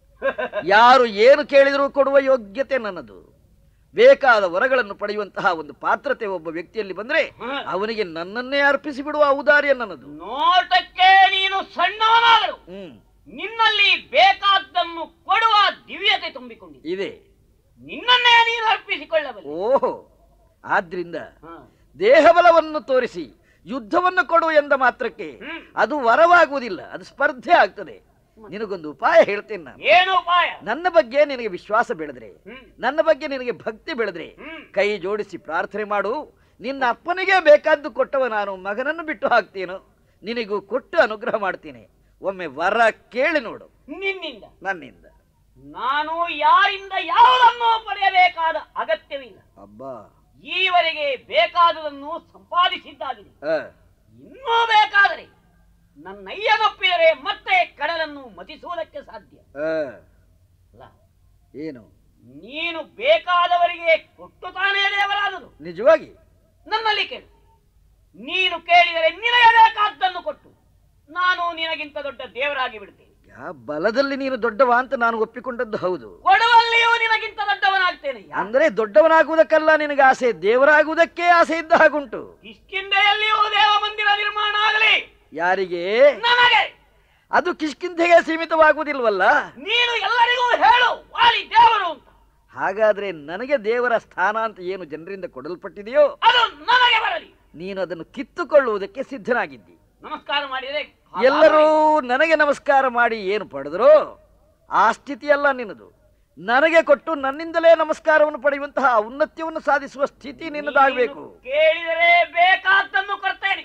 ಯಾರು ಏನು ಕೇಳಿದರೂ ಕೊಡುವ ಯೋಗ್ಯತೆ ನನ್ನದು ಬೇಕಾದ ವರಗಳನ್ನು ಪಡೆಯುವಂತಹ ಒಂದು ಪಾತ್ರತೆ ಒಬ್ಬ ವ್ಯಕ್ತಿಯಲ್ಲಿ ಬಂದ್ರೆ ಹ್ಮ್. ಅವನಿಗೆ ನನ್ನನ್ನೇ ಅರ್ಪಿಸಿ ಬಿಡುವ ಔದಾರ್ಯ ನನ್ನದು ನೋಟಕ್ಕೆ ನೀನು ಸಣ್ಣವನಾದರು ಹ್ಮ್ ನಿನ್ನಲ್ಲಿ ಬೇಕಾದ್ದನ್ನು ಕೊಡುವ ದಿವ್ಯತೆ ತುಂಬಿಕೊಂಡಿದೆ ಇದೆ ನಿನ್ನನ್ನೇ ನೀನು ಅರ್ಪಿಸಿಕೊಳ್ಳಬಲ್ಲ ಓಹೋ ಆದ್ರಿಂದ ದೇಹಬಲವನ್ನು ತೋರಿಸಿ ಯುದ್ಧವನ್ನು ಕೊಡು ಎಂದ ಮಾತ್ರಕ್ಕೆ ಹ್ಮ್. ಅದು ವರವಾಗುವುದಿಲ್ಲ ಅದು ಸ್ಪರ್ಧೆ ಆಗ್ತದೆ ನಿನಗೊಂದು ಉಪಾಯ ಹೇಳ್ತೇನೆ ನಾನು ಏನು ಉಪಾಯ ನನ್ನ ಬಗ್ಗೆ ನಿನಗೆ ವಿಶ್ವಾಸ ಬೆಳೆದ್ರೆ ಹ್ಮ್. ನನ್ನ ಬಗ್ಗೆ ನಿನಗೆ ಭಕ್ತಿ ಬೆಳೆದ್ರೆ ಹ್ಮ್. ಕೈ ಜೋಡಿಸಿ ಪ್ರಾರ್ಥನೆ ಮಾಡು ನಿನ್ನ ಅಪ್ಪನಿಗೆ ಬೇಕಾದ್ದು ಕೊಟ್ಟವ ನಾನು ಮಗನನ್ನು ಬಿಟ್ಟು ಹಾಕ್ತೀನು ನಿನಗೂ ಕೊಟ್ಟು ಅನುಗ್ರಹ ಮಾಡ್ತೀನಿ ಒಮ್ಮೆ ವರ ಕೇಳಿ ನೋಡು ನಿನ್ನಿಂದ ನನ್ನಿಂದ ನಾನು ಯಾರಿಂದ ಯಾವುದನ್ನು ಪಡೆಯಬೇಕಾದ ಅಗತ್ಯವಿಲ್ಲ ಅಬ್ಬಾ ಈವರೆಗೆ ಬೇಕಾದುದನ್ನು ಸಂಪಾದಿಸಿದ್ದಾಗಿದೆ ಆ, ಇನ್ನೂ ಬೇಕಾದರೆ ನನ್ನಯ್ಯನೊಪ್ಪಿದರೆ ಮತ್ತೆ ಕಡಲನ್ನು ಮತಿಸುವುದಕ್ಕೆ ಸಾಧ್ಯ ಆ, ಅಲ್ಲ ಏನು ನೀನು ಬೇಕಾದವರಿಗೆ ಕೊಟ್ಟು ತಾನೇ ದೇವರಾದುದು ನಿಜವಾಗಿ ನನ್ನಲ್ಲಿ ಕೇಳು ನೀನು ಕೇಳಿದರೆ ನಿನಗೆ ಬೇಕಾದ್ದನ್ನು ಕೊಟ್ಟು ನಾನು ನಿನಗಿಂತ ದೊಡ್ಡ ದೇವರಾಗಿ ಬಿಡ್ತೇನೆ ಯಾ ಬಲದಲ್ಲಿ ನೀನು ದೊಡ್ಡವ ಅಂತ ನಾನು ಒಪ್ಪಿಕೊಂಡದ್ದು ಹೌದು ಕೊಡುವಲ್ಲಿಯೂ ನಿನಗಿಂತ ದೊಡ್ಡವನಾಗ್ತೇನೆ ಯಾ- ಅಂದ್ರೆ ದೊಡ್ಡವನಾಗುವುದಕ್ಕಲ್ಲ ನಿನಗೆ ಆಸೆ ದೇವರಾಗುವುದಕ್ಕೆ ಆಸೆ ಇದ್ದ ಹಾಗುಂಟು ಕಿಷ್ಕಿಂಧೆಯಲ್ಲಿಯೂ ದೇವ ಮಂದಿರ ನಿರ್ಮಾಣ ಆಗಲಿ ಯಾರಿಗೆ ನನಗೆ ಅದು ಕಿಷ್ಕಿಂಧೆಗೆ ಸೀಮಿತವಾಗುವುದಿಲ್ವಲ್ಲ ನೀನು ಎಲ್ಲರಿಗೂ ಹೇಳು ವಾಲಿ ದೇವರು ಅಂತ ಹಾಗಾದ್ರೆ ನನಗೆ ದೇವರ ಸ್ಥಾನ ಅಂತ ಏನು ಜನರಿಂದ ಕೊಡಲ್ಪಟ್ಟಿದೆಯೋ ಅದು ನನಗೆ ಬರಲಿ ನೀನು ಅದನ್ನು ಕಿತ್ತುಕೊಳ್ಳುವುದಕ್ಕೆ ಸಿದ್ಧನಾಗಿದ್ದಿ ನಮಸ್ಕಾರ ಮಾಡಿದರೆ ಎಲ್ಲರೂ ನನಗೆ ನಮಸ್ಕಾರ ಮಾಡಿ ಏನು ಪಡೆದರೋ ಆ ಸ್ಥಿತಿಯಲ್ಲ ನಿನ್ನದು ನನಗೆ ಕೊಟ್ಟು ನನ್ನಿಂದಲೇ ನಮಸ್ಕಾರವನ್ನು ಪಡೆಯುವಂತಹ ಔನ್ನತ್ಯವನ್ನು ಸಾಧಿಸುವ ಸ್ಥಿತಿ ನಿನ್ನದಾಗಬೇಕು ನೀನು ಕೇಳಿದರೆ ಬೇಕಾದ್ದನ್ನು ಕೊಡ್ತೇನೆ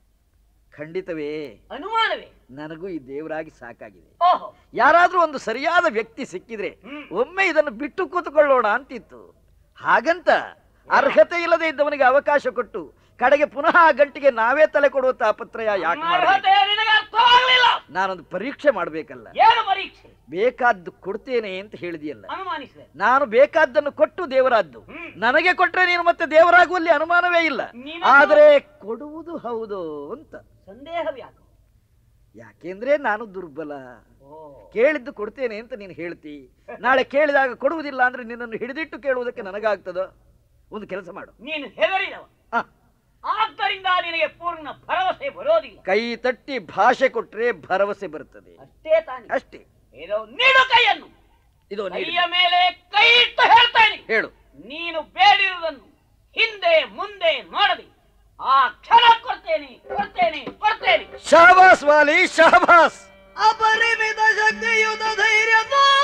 ಖಂಡಿತವೇ ಅನುಮಾನವೇ ನನಗೂ ಈ ದೇವರಾಗಿ ಸಾಕಾಗಿದೆ ಓಹೋ ಯಾರಾದ್ರೂ ಒಂದು ಸರಿಯಾದ ವ್ಯಕ್ತಿ ಸಿಕ್ಕಿದ್ರೆ ಹ್ಮ್. ಒಮ್ಮೆ ಇದನ್ನು ಬಿಟ್ಟು ಕೂತ್ಕೊಳ್ಳೋಣ ಅಂತಿತ್ತು ಹಾಗಂತ ಅರ್ಹತೆ ಇಲ್ಲದೆ ಇದ್ದವನಿಗೆ ಅವಕಾಶ ಕೊಟ್ಟು ಕಡೆಗೆ ಪುನಃ ಆ ಗಂಟಿಗೆ ನಾವೇ ತಲೆ ಕೊಡುವ ತಾಪತ್ರಯ ಯಾಕೆ ನನ್ನ ಮಾಡಬೇಕು ಅರ್ಹತೆ ನಿನಗೆ ಅರ್ಥವಾಗಲಿಲ್ಲ ನಾನೊಂದು ಪರೀಕ್ಷೆ ಮಾಡಬೇಕಲ್ಲ ಏನು ಪರೀಕ್ಷೆ ಬೇಕಾದ್ದು ಕೊಡ್ತೇನೆ ಅಂತ ಹೇಳಿದೆಯಲ್ಲ ಅನುಮಾನಿಸಿದೆ ನಾನು ಬೇಕಾದ್ದನ್ನು ಕೊಟ್ಟು ದೇವರಾದ್ದು ಹ್ಮ್. ನನಗೆ ಕೊಟ್ರೆ ನೀನು ಮತ್ತೆ ದೇವರಾಗುವಲ್ಲಿ ಅನುಮಾನವೇ ಇಲ್ಲ ನೀನು- ಆದರೆ ಕೊಡುವುದು ಹೌದು ಅಂತ ಸಂದೇಹವ್ಯಾಕ ಯಾಕೆಂದ್ರೆ ನಾನು ದುರ್ಬಲ ಓ ಕೇಳಿದ್ದು ಕೊಡ್ತೇನೆ ಅಂತ ನೀನು ಹೇಳ್ತಿ ನಾಳೆ ಕೇಳಿದಾಗ ಕೊಡುವುದಿಲ್ಲ ಅಂದ್ರೆ ನಿನ್ನನ್ನು ಹಿಡಿದಿಟ್ಟು ಕೇಳುವುದಕ್ಕೆ ನನಗಾಗ್ತದೋ ಒಂದು ಕೆಲಸ ಮಾಡು ನೀನು ಹೆದರಿದವ ಆ, ಆದ್ದರಿಂದ ನಿನಗೆ ಪೂರ್ಣ ಭರವಸೆ ಬರೋದಿಲ್ಲ ಕೈ ತಟ್ಟಿ ಭಾಷೆ ಕೊಟ್ರೆ ಭರವಸೆ ಬರ್ತದೆ ಅಷ್ಟೇ ತಾನೆ ಅಷ್ಟೇ ಏನೋ ನೀಡು ಕೈಯನ್ನು ಇದು ನೀಡಿ. ಕೈಯ ಮೇಲೆ ಕೈ ಇಟ್ಟು ಹೇಳ್ತೇನೆ ಹೇಳು ನೀನು ಬೇಡಿರುವುದನ್ನು ಹಿಂದೆ ಮುಂದೆ ನೋಡದೆ ಆ ಕ್ಷಣ ಕೊಡ್ತೇನೆ ಕೊಡ್ತೇನೆ ಕೊಡ್ತೇನೆ ಶಹಬಾಸ್ ವಾಲಿ ಶಹಬಾಸ್ ಅಪರಿಮಿತ ಶಕ್ತಿಯುತ ಧೈರ್ಯ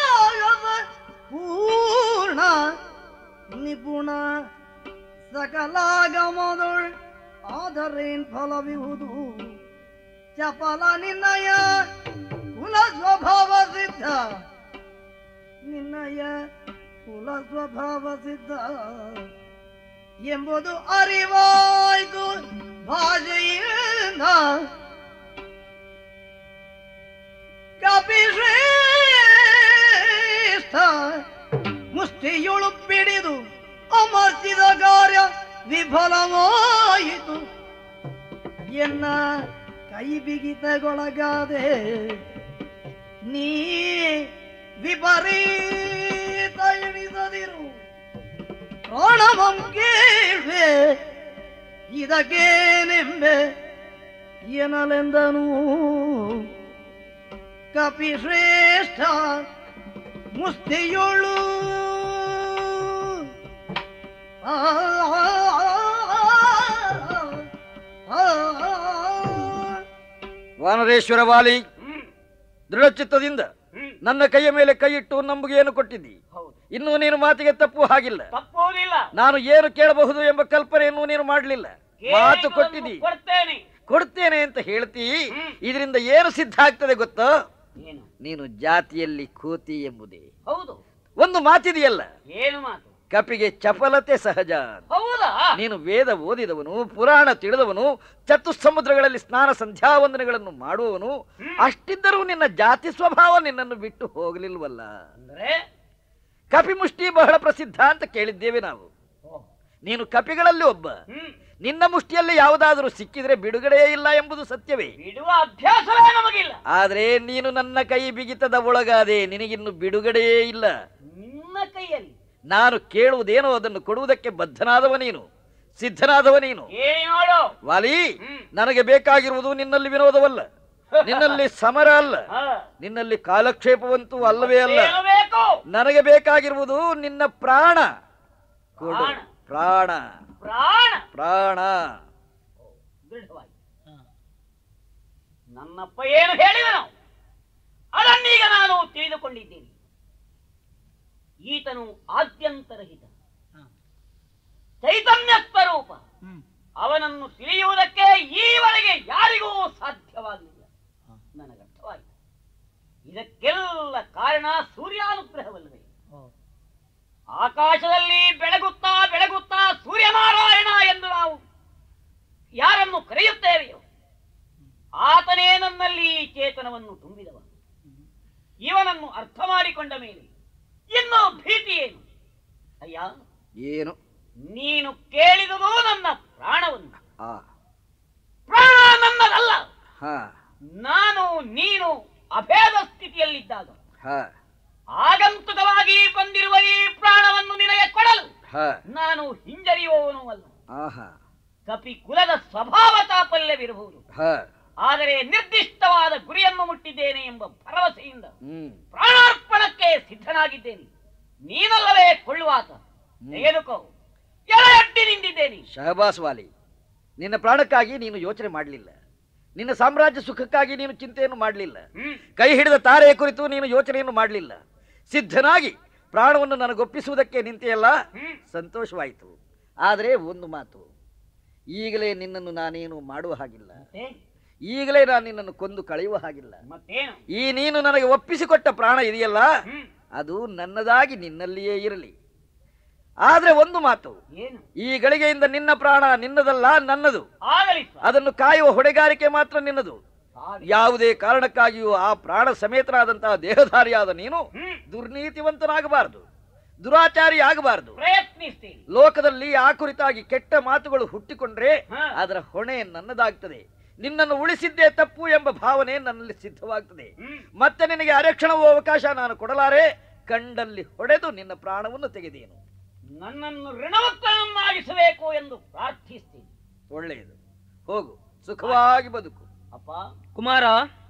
ಪೂರ್ಣ ನಿಪುಣ ಸಕಲಾಗಮದೊಳ್ ಆದರೇನ್ ಫಲವಿಹುದು ಚಪಲ ನಿನ್ನಯ ಕುಲ ಸ್ವಭಾವ ಸಿದ್ಧ ನಿನ್ನಯ ಕುಲ ಸ್ವಭಾವ ಸಿದ್ಧ ಎಂಬುದು ಅರಿವಾಯ್ತು ಭಾಷೆಯಿಂದ ಕಪಿಶ್ರೇಷ್ಠ ಮುಷ್ಟಿಯೊಳು ಪಿಡಿದು ಅಮರ್ಚಿದ ಕಾರ್ಯ ವಿಫಲವಾಯಿತು ಎನ್ನ ಕೈ ಬಿಗಿತಗೊಳಗಾದೆ ನೀ ವಿಪರೀತ ಎಣಿಸದಿರು ಪ್ರಾಣವಂ ಕೇಳ್ವೆ ಇದಕ್ಕೇನೆಂಬೆ ಎನಲೆಂದನು ಕಪಿಶ್ರೇಷ್ಠ ಮುಸ್ತಿಯೊಳು ಆ, ಆ, ಆ, ಆ, ವಾನರೇಶ್ವರ ವಾಲಿ ಹ್ಮ್ ದೃಢಚಿತ್ತದಿಂದ ಹ್ಮ್ ನನ್ನ ಕೈಯ ಮೇಲೆ ಕೈ ಇಟ್ಟು ನಂಬುಗೆಯನ್ನು ಕೊಟ್ಟಿದ್ದಿ ಹೌದು ಇನ್ನೂ ನೀನು ಮಾತಿಗೆ ತಪ್ಪು ಹಾಗಿಲ್ಲ ತಪ್ಪುವುದಿಲ್ಲ ನಾನು ಏನು ಕೇಳಬಹುದು ಎಂಬ ಕಲ್ಪನೆಯನ್ನು ನೀನು ಮಾಡಲಿಲ್ಲ ಮಾತು ಕೇಳಿದುದನ್ನು ಕೊಟ್ಟಿದ್ದಿ ಕೊಡ್ತೇನೆ ಕೊಡ್ತೇನೆ ಅಂತ ಹೇಳ್ತಿ ಹ್ಮ್. ಇದರಿಂದ ಏನು ಸಿದ್ಧ ಆಗ್ತದೆ ಗೊತ್ತೋ ಏನು ನೀನು ಜಾತಿಯಲ್ಲಿ ಕೋತಿ ಎಂಬುದೇ ಹೌದು ಒಂದು ಮಾತಿದೆಯಲ್ಲ ಏನು ಮಾತು ಕಪಿಗೆ ಚಪಲತೆ ಸಹಜ ಹೌದಾ ನೀನು ವೇದ ಓದಿದವನು ಪುರಾಣ ತಿಳಿದವನು ಚತುಸ್ಸಮುದ್ರಗಳಲ್ಲಿ ಸ್ನಾನ ಸಂಧ್ಯಾವಂದನೆಗಳನ್ನು ಮಾಡುವವನು ಅಷ್ಟಿದ್ದರೂ ನಿನ್ನ ಜಾತಿ ಸ್ವಭಾವ ನಿನ್ನನ್ನು ಬಿಟ್ಟು ಹೋಗಲಿಲ್ವಲ್ಲ ಅಂದ್ರೆ ಕಪಿ ಮುಷ್ಟಿ ಬಹಳ ಪ್ರಸಿದ್ಧ ಅಂತ ಕೇಳಿದ್ದೇವೆ ನಾವು ಓ, ನೀನು ಕಪಿಗಳಲ್ಲಿ ಒಬ್ಬ ಹ್ಮ್ ನಿನ್ನ ಮುಷ್ಟಿಯಲ್ಲಿ ಯಾವುದಾದರೂ ಸಿಕ್ಕಿದ್ರೆ ಬಿಡುಗಡೆಯೇ ಇಲ್ಲ ಎಂಬುದು ಸತ್ಯವೇ ಬಿಡುವ ಅಭ್ಯಾಸವೇ ನಮಗಿಲ್ಲ ಆದರೆ ನೀನು ನನ್ನ ಕೈ ಬಿಗಿತದ ಒಳಗಾದೆ ನಿನಗಿನ್ನು ಬಿಡುಗಡೆಯೇ ಇಲ್ಲ ನಿನ್ನ ಕೈಯಲ್ಲಿ ನಾನು ಕೇಳುವುದೇನೋ ಅದನ್ನು ಕೊಡುವುದಕ್ಕೆ ಬದ್ಧನಾದವ ನೀನು ಸಿದ್ಧನಾದವ ನೀನು ಕೇಳಿ ನೋಡು ವಾಲಿ ಹ್ಮ್. ನನಗೆ ಬೇಕಾಗಿರುವುದು ನಿನ್ನಲ್ಲಿ ವಿನೋದವಲ್ಲ ನಿನ್ನಲ್ಲಿ ಸಮರ ಅಲ್ಲ ಹಾ. ನಿನ್ನಲ್ಲಿ ಕಾಲಕ್ಷೇಪವಂತೂ ಅಲ್ಲವೇ ಅಲ್ಲ ಏನು ಬೇಕು ನನಗೆ ಬೇಕಾಗಿರುವುದು ನಿನ್ನ ಪ್ರಾಣ ಕೊಡು ಪ್ರಾಣ. ಪ್ರಾಣ ಪ್ರಾಣ ಪ್ರಾಣ ದೃಢವಾಗಿ ನನ್ನಪ್ಪ ಏನು ಹೇಳಿದನು ಅದನ್ನೀಗ ನಾನು ತಿಳಿದುಕೊಂಡಿದ್ದೇನೆ ಈತನು ಆದ್ಯಂತರಹಿತ ಚೈತನ್ಯ ಸ್ವರೂಪ ಅವನನ್ನು ತಿಳಿಯುವುದಕ್ಕೆ ಈವರೆಗೆ ಯಾರಿಗೂ ಸಾಧ್ಯವಾಗಲಿಲ್ಲ ನನಗರ್ಥವಾಯಿತು ಇದಕ್ಕೆಲ್ಲ ಕಾರಣ ಸೂರ್ಯಾನುಗ್ರಹವಲ್ಲವೇ ಆಕಾಶದಲ್ಲಿ ಬೆಳಗುತ್ತಾ ಬೆಳಗುತ್ತಾ ಸೂರ್ಯನಾರಾಯಣ ಎಂದು ನಾವು ಯಾರನ್ನು ಕರೆಯುತ್ತೇವೆಯೋ ಆತನೇ ನನ್ನಲ್ಲಿ ಚೇತನವನ್ನು ತುಂಬಿದವ ಇವನನ್ನು ಅರ್ಥ ಮಾಡಿಕೊಂಡ ಮೇಲೆ ಇನ್ನು ಭೀತಿ ಏನು ಅಯ್ಯ ಏನು ನೀನು ಕೇಳಿದುದು ನನ್ನ ಪ್ರಾಣವನ್ನು ಆ ಪ್ರಾಣ ನನ್ನದಲ್ಲ ಹ ನಾನು ನೀನು ಅಭೇದ ಸ್ಥಿತಿಯಲ್ಲಿದ್ದಾಗ ಹ ಆಗಂತುಕವಾಗಿ ಬಂದಿರುವ ಈ ಪ್ರಾಣವನ್ನು ನಿನಗೆ ಕೊಡಲು ಹ ನಾನು ಹಿಂಜರಿಯುವವನು ಅಲ್ಲ ಆಹಾ ಕಪಿ ಕುಲದ ಸ್ವಭಾವ ಚಾಪಲ್ಯವಿರಬಹುದು ಹ ಆದರೆ ನಿರ್ದಿಷ್ಟವಾದ ಗುರಿಯನ್ನು ಮುಟ್ಟಿದ್ದೇನೆ ಎಂಬ ಭರವಸೆಯಿಂದ ಹ್ಮ್ ಪ್ರಾಣಾರ್ಪಣಕ್ಕೆ ಸಿದ್ಧನಾಗಿದ್ದೇನೆ ನೀನಲ್ಲವೇ ಕೊಳ್ಳುವಾತ ತೆಗೆದುಕೋ ಎಳೆ ಅಡ್ಡಿ ನಿಂತಿದ್ದೇನೆ ಶಹಬಾಸ್ ವಾಲಿ ನಿನ್ನ ಪ್ರಾಣಕ್ಕಾಗಿ ನೀನು ಯೋಚನೆ ಮಾಡಲಿಲ್ಲ ನಿನ್ನ ಸಾಮ್ರಾಜ್ಯ ಸುಖಕ್ಕಾಗಿ ನೀನು ಚಿಂತೆಯನ್ನು ಮಾಡಲಿಲ್ಲ ಹ್ಮ್ ಕೈ ಹಿಡಿದ ತಾರೆಯ ಕುರಿತು ನೀನು ಯೋಚನೆಯನ್ನು ಮಾಡಲಿಲ್ಲ ಸಿದ್ಧನಾಗಿ ಪ್ರಾಣವನ್ನು ನನಗೊಪ್ಪಿಸುವುದಕ್ಕೆ ನಿಂತೆಯಲ್ಲ ಹ್ಮ್ ಸಂತೋಷವಾಯಿತು ಆದರೆ ಒಂದು ಮಾತು ಈಗಲೇ ನಿನ್ನನ್ನು ನಾನೇನು ಮಾಡುವ ಹಾಗಿಲ್ಲ ಮತ್ತೆ? ಈಗಲೇ ನಾನು ನಿನ್ನನ್ನು ಕೊಂದು ಕಳೆಯುವ ಹಾಗಿಲ್ಲ ಮತ್ತೇನು ಈ ನೀನು ನನಗೆ ಒಪ್ಪಿಸಿಕೊಟ್ಟ ಪ್ರಾಣ ಇದೆಯಲ್ಲ ಹ್ಮ್ ಅದು ನನ್ನದಾಗಿ ನಿನ್ನಲ್ಲಿಯೇ ಇರಲಿ ಆದ್ರೆ ಒಂದು ಮಾತು ಏನು ಈ ಗಳಿಗೆಯಿಂದ ನಿನ್ನ ಪ್ರಾಣ ನಿನ್ನದಲ್ಲ ನನ್ನದು ಆಗಲಿ ಸ್ವಾಮಿ. ಅದನ್ನು ಕಾಯುವ ಹೊಣೆಗಾರಿಕೆ ಮಾತ್ರ ನಿನ್ನದು ಆಗಲಿ. ಯಾವುದೇ ಕಾರಣಕ್ಕಾಗಿಯೂ ಆ ಪ್ರಾಣ ಸಮೇತನಾದಂತಹ ದೇಹಧಾರಿಯಾದ ನೀನು ಹ್ಮ್ ದುರ್ನೀತಿವಂತನಾಗಬಾರದು ದುರಾಚಾರಿ ಆಗಬಾರದು ಪ್ರಯತ್ನಿಸ್ತೀನಿ ಲೋಕದಲ್ಲಿ ಆ ಕುರಿತಾಗಿ ಕೆಟ್ಟ ಮಾತುಗಳು ಹುಟ್ಟಿಕೊಂಡ್ರೆ ಹಾ. ಅದರ ಹೊಣೆ ನನ್ನದಾಗ್ತದೆ ನಿನ್ನನ್ನು ಉಳಿಸಿದ್ದೇ ತಪ್ಪು ಎಂಬ ಭಾವನೆ ನನ್ನಲ್ಲಿ ಸಿದ್ಧವಾಗ್ತದೆ ಹ್ಮ್ ಮತ್ತೆ ನಿನಗೆ ಅರೆಕ್ಷಣವೂ ಅವಕಾಶ ನಾನು ಕೊಡಲಾರೆ ಕಂಡಲ್ಲಿ ಹೊಡೆದು ನಿನ್ನ ಪ್ರಾಣವನ್ನು ತೆಗೆದೇನು ನನ್ನನ್ನು ಋಣಮುಕ್ತನನ್ನಾಗಿಸಬೇಕು ಎಂದು ಪ್ರಾರ್ಥಿಸ್ತೀನಿ ಒಳ್ಳೆಯದು ಹೋಗು ಸುಖವಾಗಿ ಬದುಕು ಅಪ್ಪ ಕುಮಾರ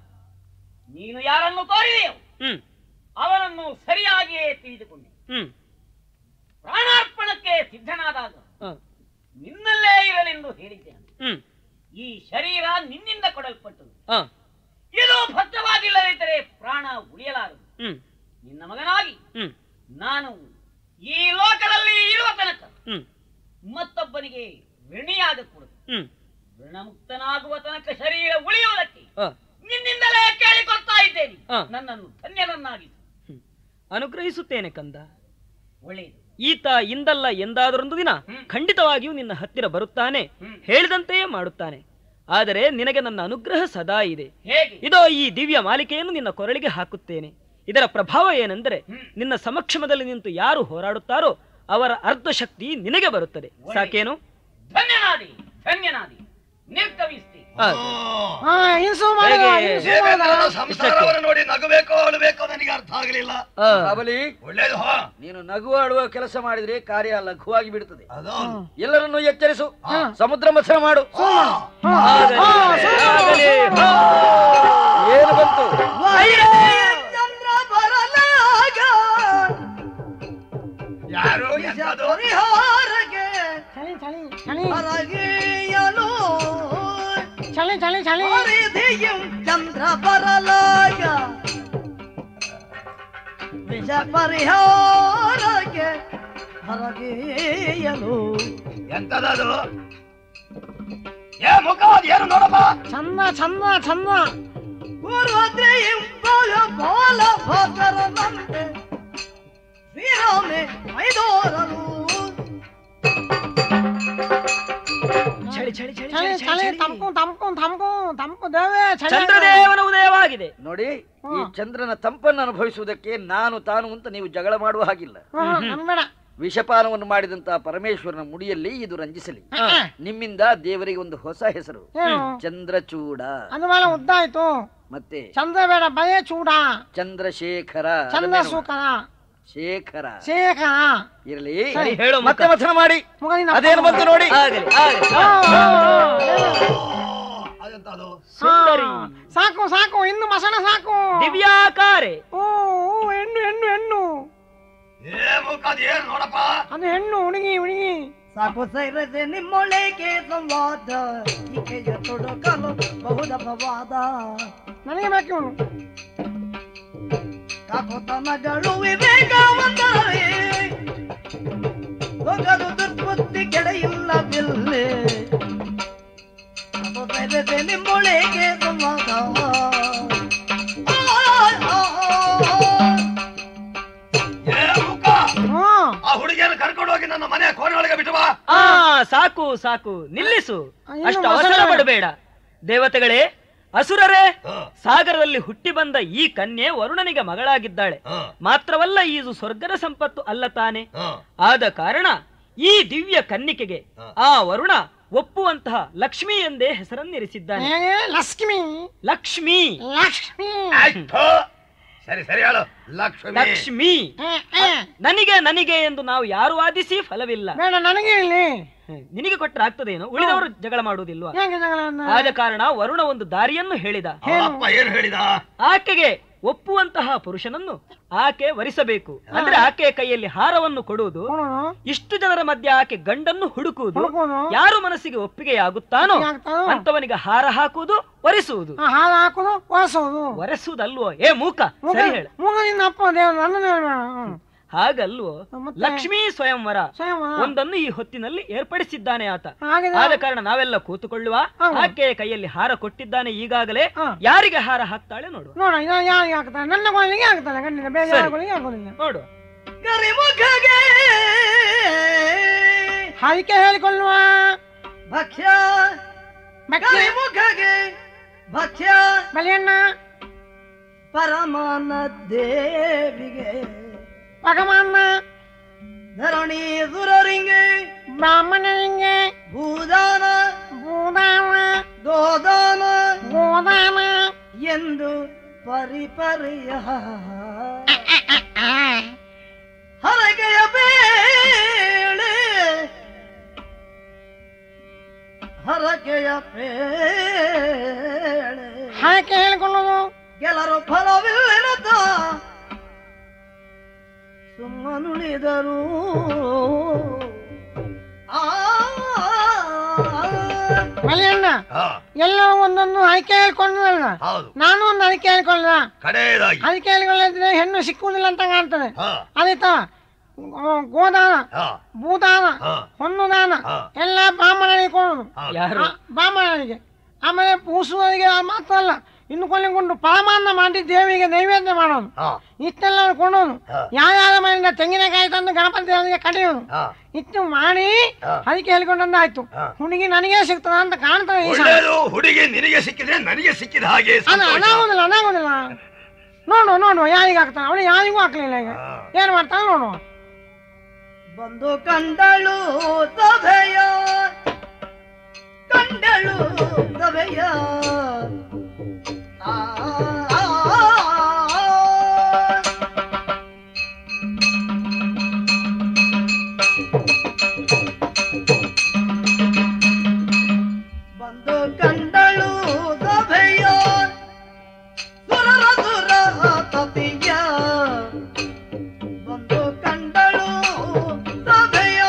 ನೀನು ಯಾರನ್ನು ತೋರಿದೆಯೋ ಹ್ಮ್ ಅವನನ್ನು ಸರಿಯಾಗಿಯೇ ತಿಳಿದುಕೊಂಡೆ ಹ್ಮ್ ಪ್ರಾಣಾರ್ಪಣಕ್ಕೆ ಸಿದ್ಧನಾದಾಗ ಹ, ನಿನ್ನಲ್ಲೇ ಇರಲೆಂದು ಹೇಳಿದ್ದೇನೆ ಹ್ಮ್ ಈ ಶರೀರ ನಿನ್ನಿಂದ ಕೊಡಲ್ಪಟ್ಟದು ಹ, ಇದು ಭದ್ರವಾಗಿಲ್ಲದಿದ್ದರೆ ಪ್ರಾಣ ಉಳಿಯಲಾರದು ಹ್ಮ್ ನಿನ್ನ ಮಗನಾಗಿ ಹ್ಮ್ ನಾನು ಈ ಲೋಕದಲ್ಲಿ ಇರುವ ತನಕ ಹ್ಮ್ ಮತ್ತೊಬ್ಬನಿಗೆ ಋಣಿಯಾಗಕೂಡದು ಹ್ಮ್ ಋಣಮುಕ್ತನಾಗುವ ತನಕ ಶರೀರ ಉಳಿಯುವುದಕ್ಕೆ ಹ, ನಿನ್ನಿಂದಲೇ ಕೇಳಿಕೊಳ್ತಾ ಇದ್ದೇನೆ ಹ. ನನ್ನನ್ನು ಧನ್ಯನನ್ನಾಗಿಸು ಹ್ಮ್. ಅನುಗ್ರಹಿಸುತ್ತೇನೆ ಕಂದ ಒಳ್ಳೆಯದು ಈತ ಇಂದಲ್ಲ ಎಂದಾದರೊಂದು ದಿನ ಹ್ಮ್. ಖಂಡಿತವಾಗಿಯೂ ನಿನ್ನ ಹತ್ತಿರ ಬರುತ್ತಾನೆ ಹ್ಮ್. ಹೇಳಿದಂತೆಯೇ ಮಾಡುತ್ತಾನೆ ಆದರೆ ನಿನಗೆ ನನ್ನ ಅನುಗ್ರಹ ಸದಾ ಇದೆ ಹೇಗೆ ಇದೋ ಈ ದಿವ್ಯ ಮಾಲಿಕೆಯನ್ನು ನಿನ್ನ ಕೊರಳಿಗೆ ಹಾಕುತ್ತೇನೆ ಇದರ ಪ್ರಭಾವ ಏನೆಂದರೆ ಹ್ಮ್. ನಿನ್ನ ಸಮಕ್ಷಮದಲ್ಲಿ ನಿಂತು ಯಾರು ಹೋರಾಡುತ್ತಾರೋ ಅವರ ಅರ್ಧ ಶಕ್ತಿ ನಿನಗೆ ಬರುತ್ತದೆ ಸಾಕೇನು ಧನ್ಯನಾದಿ ಧನ್ಯನಾದಿ ನಿರ್ಗಮಿಸ್ತಿ ಆ, ಹಾ ಇನ್ಸು ಮಾಡ ಹೇಗೆ? ಇನ್ಸು ದೇವೇಂದ್ರನ ಮಾಡ ಸಂಸಾರವನ್ನು ನೋಡಿ ನಗಬೇಕೋ ಅಳಬೇಕೋ ನನಗೆ ಅರ್ಥ ಆಗಲಿಲ್ಲ ಆ, ಬಾಬಲಿ ಒಳ್ಳೇದು ಹೋ ನೀನು ನಗು ಆಡುವ ಕೆಲಸ ಮಾಡಿದ್ರೆ ಕಾರ್ಯ ಲಘುವಾಗಿ ಬಿಡುತ್ತದೆ ಅದು ಎಲ್ಲರನ್ನೂ ಎಚ್ಚರಿಸು ಸಮುದ್ರ ಮಥನ ಮಾಡು ಆಗಲಿ, ಆಗಲಿ. ಏನು ಬಂತು ಚಂದ್ರ ಬರಲಾಗ ಯಾರು ಎಂತದು ಪರಿಹಾರಗೆ ಚಳಿ ಚಳಿ ಚಳಿ ಹೊರಗೆಯಲು ಚಳಿ ಚಳಿ ಚಳಿ ಪರಿಧಿயும் ಚಂದ್ರ ಬರಲಾಗ ವಿಷ ಪರಿಹಾರಕ್ಕೆ ಹೊರಗೆಯಲು ಎಂತದದು ಏ ಮುಖ ಏನು ನೋಡಪ್ಪ ಚಂದ ಚಂದ ಚಂದ ಪೂರ್ವದ್ರೆ ಇಂಬಾಲ ಬಾಲ ಭಾಗರದಂತೆ ಶ್ರೀರಾಮೆ ಮೈದೋರರು ಚಳಿ ಚಳಿ ಚಳಿ ಚಳಿ ಚಳಿ ತಂಪು ತಂಪು ತಂಪು ತಂಪು ದೇವೇ ಚಳಿ ಚಂದ್ರದೇವನ ಉದಯವಾಗಿದೆ ನೋಡಿ ಈ ಚಂದ್ರನ ತಂಪನ್ನು ಅನುಭವಿಸುವುದಕ್ಕೆ ನಾನು ತಾನು ಅಂತ ನೀವು ಜಗಳ ಮಾಡುವ ಹಾಗಿಲ್ಲ ಹ್ಮ್, ನನ್ಬೇಡ ವಿಷಪಾನವನ್ನು ಮಾಡಿದಂತಹ ಪರಮೇಶ್ವರನ ಮುಡಿಯಲ್ಲಿ ಇದು ರಂಜಿಸಲಿ ಹ, ಹ. ನಿಮ್ಮಿಂದ ದೇವರಿಗೆ ಒಂದು ಹೊಸ ಹೆಸರು ಏನು ಚಂದ್ರಚೂಡ ಅದು ಮೇಲೆ ಉದ್ದ ಆಯ್ತು ಮತ್ತೆ ಚಂದ್ರ ಬೇಡ ಬಯೇ ಚೂಡ ಚಂದ್ರಶೇಖರ ಚಂದ್ರ ಅದನ್ನೇನು? ಸುಖರ ಶೇಖರ ಶೇಖ ಇರಲಿ ಸರಿ, ಹೇಳು ಮುಖ. ಮತ್ತೆ ಮಥನ ಮಾಡಿ ಮುಗ ನಿನ್ನ ಅದೇನು ಬಂತು ನೋಡಿ ಆಗಲಿ ಆಗಲಿ ಹಾ, ಹಾ, ಅದೆಂತದು ಸುಂದರಿ ಹಾ. ಸಾಕು ಸಾಕು ಇನ್ನು ಮಸಣ ಸಾಕು ದಿವ್ಯಾಕಾರೆ ಓ ಓ, ಹೆಣ್ಣು ಹೆಣ್ಣು ಹೆಣ್ಣು ಏ ಮುಖ ಏನು ನೋಡಪ್ಪ ಅದು ಹೆಣ್ಣು ಹುಡುಗಿ ಹುಡುಗಿ ಸಾಕು ಸೈರದೆ ನಿಮ್ಮೊಳಗೆ ಸಂವಾದ ಈಕೆಯ ತೊಡಕಲು ಬಹುದಪವಾದ ನನಗೆ ಬೇಕು ಇವನು ಕಾಕುತನಗಳು ವಿವೇಕವಂತರೇ ಸೊಗದು ದುರ್ಬುದ್ಧಿ ಕೆಡೆಯಿಲ್ಲವಿಲ್ಲೇ ಸಾಕು ಸೈರದೆ ನಿಮ್ಮೊಳಗೆ ಸಂವಾದ ಏ ಮುಖ ಹ್ಮ್ ಆ ಹುಡುಗಿಯನ್ನು ಕರ್ಕೊಂಡು ಹೋಗಿ ನನ್ನ ಮನೆಯ ಕೋಣೆಯೊಳಗೆ ಬಿಟ್ಟು ಬಾ ಆ ಸಾಕು ಸಾಕು ನಿಲ್ಲಿಸು ಇನ್ನು ಅಷ್ಟು ಮೊಸಳೆ ಅವಸರ ಬೇಡ. ಪಡಬೇಡ ದೇವತೆಗಳೇ ಅಸುರರೇ ಹ, ಸಾಗರದಲ್ಲಿ ಹುಟ್ಟಿ ಬಂದ ಈ ಕನ್ಯೆ ವರುಣನಿಗೆ ಮಗಳಾಗಿದ್ದಾಳೆ ಹ, ಮಾತ್ರವಲ್ಲ ಇದು ಸ್ವರ್ಗದ ಸಂಪತ್ತು ಅಲ್ಲ ತಾನೆ ಹ. ಆದ ಕಾರಣ ಈ ದಿವ್ಯ ಕನ್ನಿಕೆಗೆ ಆ ವರುಣ ಒಪ್ಪುವಂತಹ ಲಕ್ಷ್ಮಿ ಎಂದೇ ಹೆಸರನ್ನಿರಿಸಿದ್ದಾನೆ ಏ, ಲಕ್ಷ್ಮಿ ಲಕ್ಷ್ಮಿ ಲಕ್ಷ್ಮಿ ಆಯ್ತು ಸರಿ ಸರಿ ಹೇಳು ಲಕ್ಷ್ಮಿ ಲಕ್ಷ್ಮಿ ಏ, ಏ, ನನಗೆ ನನಗೆ ಎಂದು ನಾವು ಯಾರು ವಾದಿಸಿ ಫಲವಿಲ್ಲ ಬೇಡ ನನಗೆ ಇಲ್ಲಿ ಹ್ಮ್. ನಿನಗೆ ಕೊಟ್ಟರೆ ಆಗ್ತದೇನೋ ಉಳಿದವರು ಜಗಳ ಮಾಡುವುದಿಲ್ವಾ ಹೇಗೆ ಜಗಳನ್ನ? ಆದ ಕಾರಣ ವರುಣ ಒಂದು ದಾರಿಯನ್ನು ಹೇಳಿದ ಅಪ್ಪ ಏನು ಹೇಳಿದ ಆಕೆಗೆ ಒಪ್ಪುವಂತಹ ಪುರುಷನನ್ನು ಆಕೆ ವರಿಸಬೇಕು ಅಂದ್ರೆ ಆಕೆಯ ಕೈಯಲ್ಲಿ ಹಾರವನ್ನು ಕೊಡುವುದು ಕೊಡೋನು, ಇಷ್ಟು ಜನರ ಮಧ್ಯೆ ಆಕೆ ಗಂಡನ್ನು ಹುಡುಕುವುದು ಹುಡುಕೋನು, ಯಾರು ಮನಸ್ಸಿಗೆ ಒಪ್ಪಿಗೆಯಾಗುತ್ತಾನೋ ಆಗ್ತಾನೋ? ಅಂತವನಿಗೆ ಹಾರ ಹಾಕುವುದು ವರಿಸುವುದು ಆ ಹಾಲು ಹಾಕೋದು ವಾಸೋದು ವರೆಸುವುದಲ್ವೋ ಏ ಮೂಕ ಮೂಗ ಸರಿ ಹೇಳ ಮೂಗ ನಿನ್ನ ಅಪ್ಪ ದೇವ್ರು ನನ್ನನ್ನು ಹೇಳ್ಬೇಡ ಹ್ಮ್. ಹಾಗಲ್ವೋ ಮತ್ತೆ? ಲಕ್ಷ್ಮೀ ಸ್ವಯಂವರ ಸ್ವಯಂವರ. ಒಂದನ್ನು ಈ ಹೊತ್ತಿನಲ್ಲಿ ಏರ್ಪಡಿಸಿದ್ದಾನೆ ಆತ ಹಾಗಿದೆ ಆದ ಕಾರಣ ನಾವೆಲ್ಲ ಕೂತುಕೊಳ್ಳುವ ಹೌದು. ಆಕೆಯ ಕೈಯಲ್ಲಿ ಹಾರ ಕೊಟ್ಟಿದ್ದಾನೆ ಈಗಾಗಲೇ ಹಾ. ಯಾರಿಗೆ ಹಾರ ಹಾಕ್ತಾಳೆ ನೋಡು ನೋಡ ಇದ ಯಾರಿಗೆ ಹಾಕ್ತಾನೆ ನನ್ನ ಗೋಳಿಗೆ ಹಾಕ್ತಾನೆ ಗಂಡಿನ ಬೇರೆ ಸರಿ. ಯಾರ ಗೋಳಿಗೆ ಹಾಕೋದಿಲ್ಲ ನೋಡು ಕರಿಮುಖಗೆ ಹರಿಕೆ ಹೇಳಿಕೊಳ್ಳುವ ಭಕ್ಷ್ಯ ಬೆಕ್ಕೆ ಕರಿಮುಖಗೆ ಭಕ್ಷ್ಯ ಬಲಿಯಣ್ಣ ಪರಮಾನ ದೇವಿಗೆ ಭಗವಾನ ಧರಣಿ ಸುರರಿಂಗೆ ಬ್ರಾಹ್ಮಣನಿಗೆ ಭೂದಾನ ಭೂದಾನ ಗೋದಾನ ಗೋದಾನ ಎಂದು ಪರಿಪರಿಯ ಹರಕೆಯ ಬೇಳೆ ಹರಕೆಯ ಬೇಳೆ ಹರಕೆ ಹೇಳಿಕೊಳ್ಳುವುದು ಗೆಲರು ಫಲವಿಲ್ಲದ ಸುಮ್ಮನುಳಿದರು ಆ ಬಲಿಯಣ್ಣ ಹಾ ಎಲ್ಲ ಒಂದೊಂದು ಹರಕೆ ಹೇಳ್ಕೊಂಡಲ್ಲ ಹೌದು ನಾನು ಒಂದು ಹರಕೆ ಹೇಳ್ಕೊಳ್ಳ ಕಡೆಯದಾಗಿ ಹರಕೆ ಹೇಳ್ಕೊಳ್ಳಿದ್ರೆ ಹೆಣ್ಣು ಸಿಕ್ಕುವುದಿಲ್ಲ ಅಂತ ಕಾಣ್ತದೆ ಹಾ ಆದೀತಾ ಗೋದಾನ ಹಾ ಭೂದಾನ ಹಾ ಹೊನ್ನುದಾನ ಹಾ. ಎಲ್ಲ ಬ್ರಾಹ್ಮಣನಿಗೆ ಕೊಡೋದು ಹೌದು. ಯಾರು ಆ, ಬ್ರಾಹ್ಮಣನಿಗೆ ಆಮೇಲೆ ಪೂಸುವರಿಗೆ ಮಾತ್ರ ಅಲ್ಲ ಇನ್ನು ಕೊನೆಗೊಂಡು ಪರಮಾನ್ನ ಮಾಡಿ ದೇವಿಗೆ ನೈವೇದ್ಯ ಮಾಡೋದು ಹಾ ಇಷ್ಟೆಲ್ಲ ಕೊಡೋದು ಹಾ. ಯಾವ್ಯಾವ ಮನೆಯಿಂದ ತೆಂಗಿನಕಾಯಿ ತಂದು ಗಣಪತಿ ದೇವರಿಗೆ ಕಡಿಯೋದು ಹಾ ಇಷ್ಟು ಮಾಡಿ ಹಾ. ಹರಿಕೆ ಹೇಳ್ಕೊಂಡಂದಾಯ್ತು ಹಾ. ಹುಡುಗಿ ನನಗೆ ಸಿಗ್ತದ ಅಂತ ಕಾಣ್ತದೆ ಈ ಸಲ. ಒಳ್ಳೇದು ಹುಡುಗಿ ನಿನಗೆ ಸಿಕ್ಕಿದ್ರೆ ನನಗೆ ಸಿಕ್ಕಿದ ಹಾಗೆ ಅಲ್ಲ ಸಂತೋಷ. ಅದಾಗೋದಿಲ್ಲ ಅದಾಗೋದಿಲ್ಲ ನೋಡು ನೋಡು ಯಾರಿಗೆ ಹಾಕ್ತಾನೆ ಅವಳು ಯಾರಿಗೂ ಹಾಕ್ಲಿಲ್ಲ ಈಗ ಹಾ. ಏನ್ ಮಾಡ್ತಾನೆ ನೋಡು ಬಂದು ಕಂಡಳು ಸಭೆಯ ಕಂಡಳು ಸಭೆಯ ಆ, ಆ, ಆ, ಆ. ಬಂದು ಕಂಡಳು ಸಭೆಯ ಸುರರ ಸುರ ತತಿಯ ಬಂದು ಕಂಡಳು ಸಭೆಯ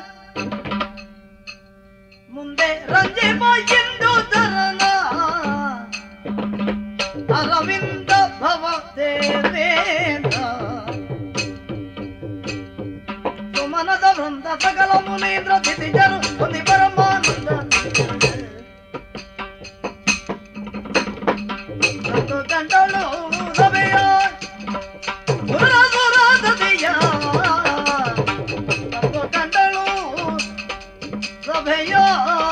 ಮುಂದೆ ರಂಜಿಮ ಎಂದು ತರನ ಅರವಿಂದ ಭವ ದೇವೇಂದ್ರ ಸುಮನದ ವೃಂದ ಸಕಲ ಮುನೀಂದ್ರ ದಿತಿಜರು ಮುನಿ ಪರಮಾನಂದ ಕಂಡಳು ಸಭೆಯ ಸುರಸುರದೆಯ ತಪ್ಪು ಕಂಡಳು ಸಭೆಯ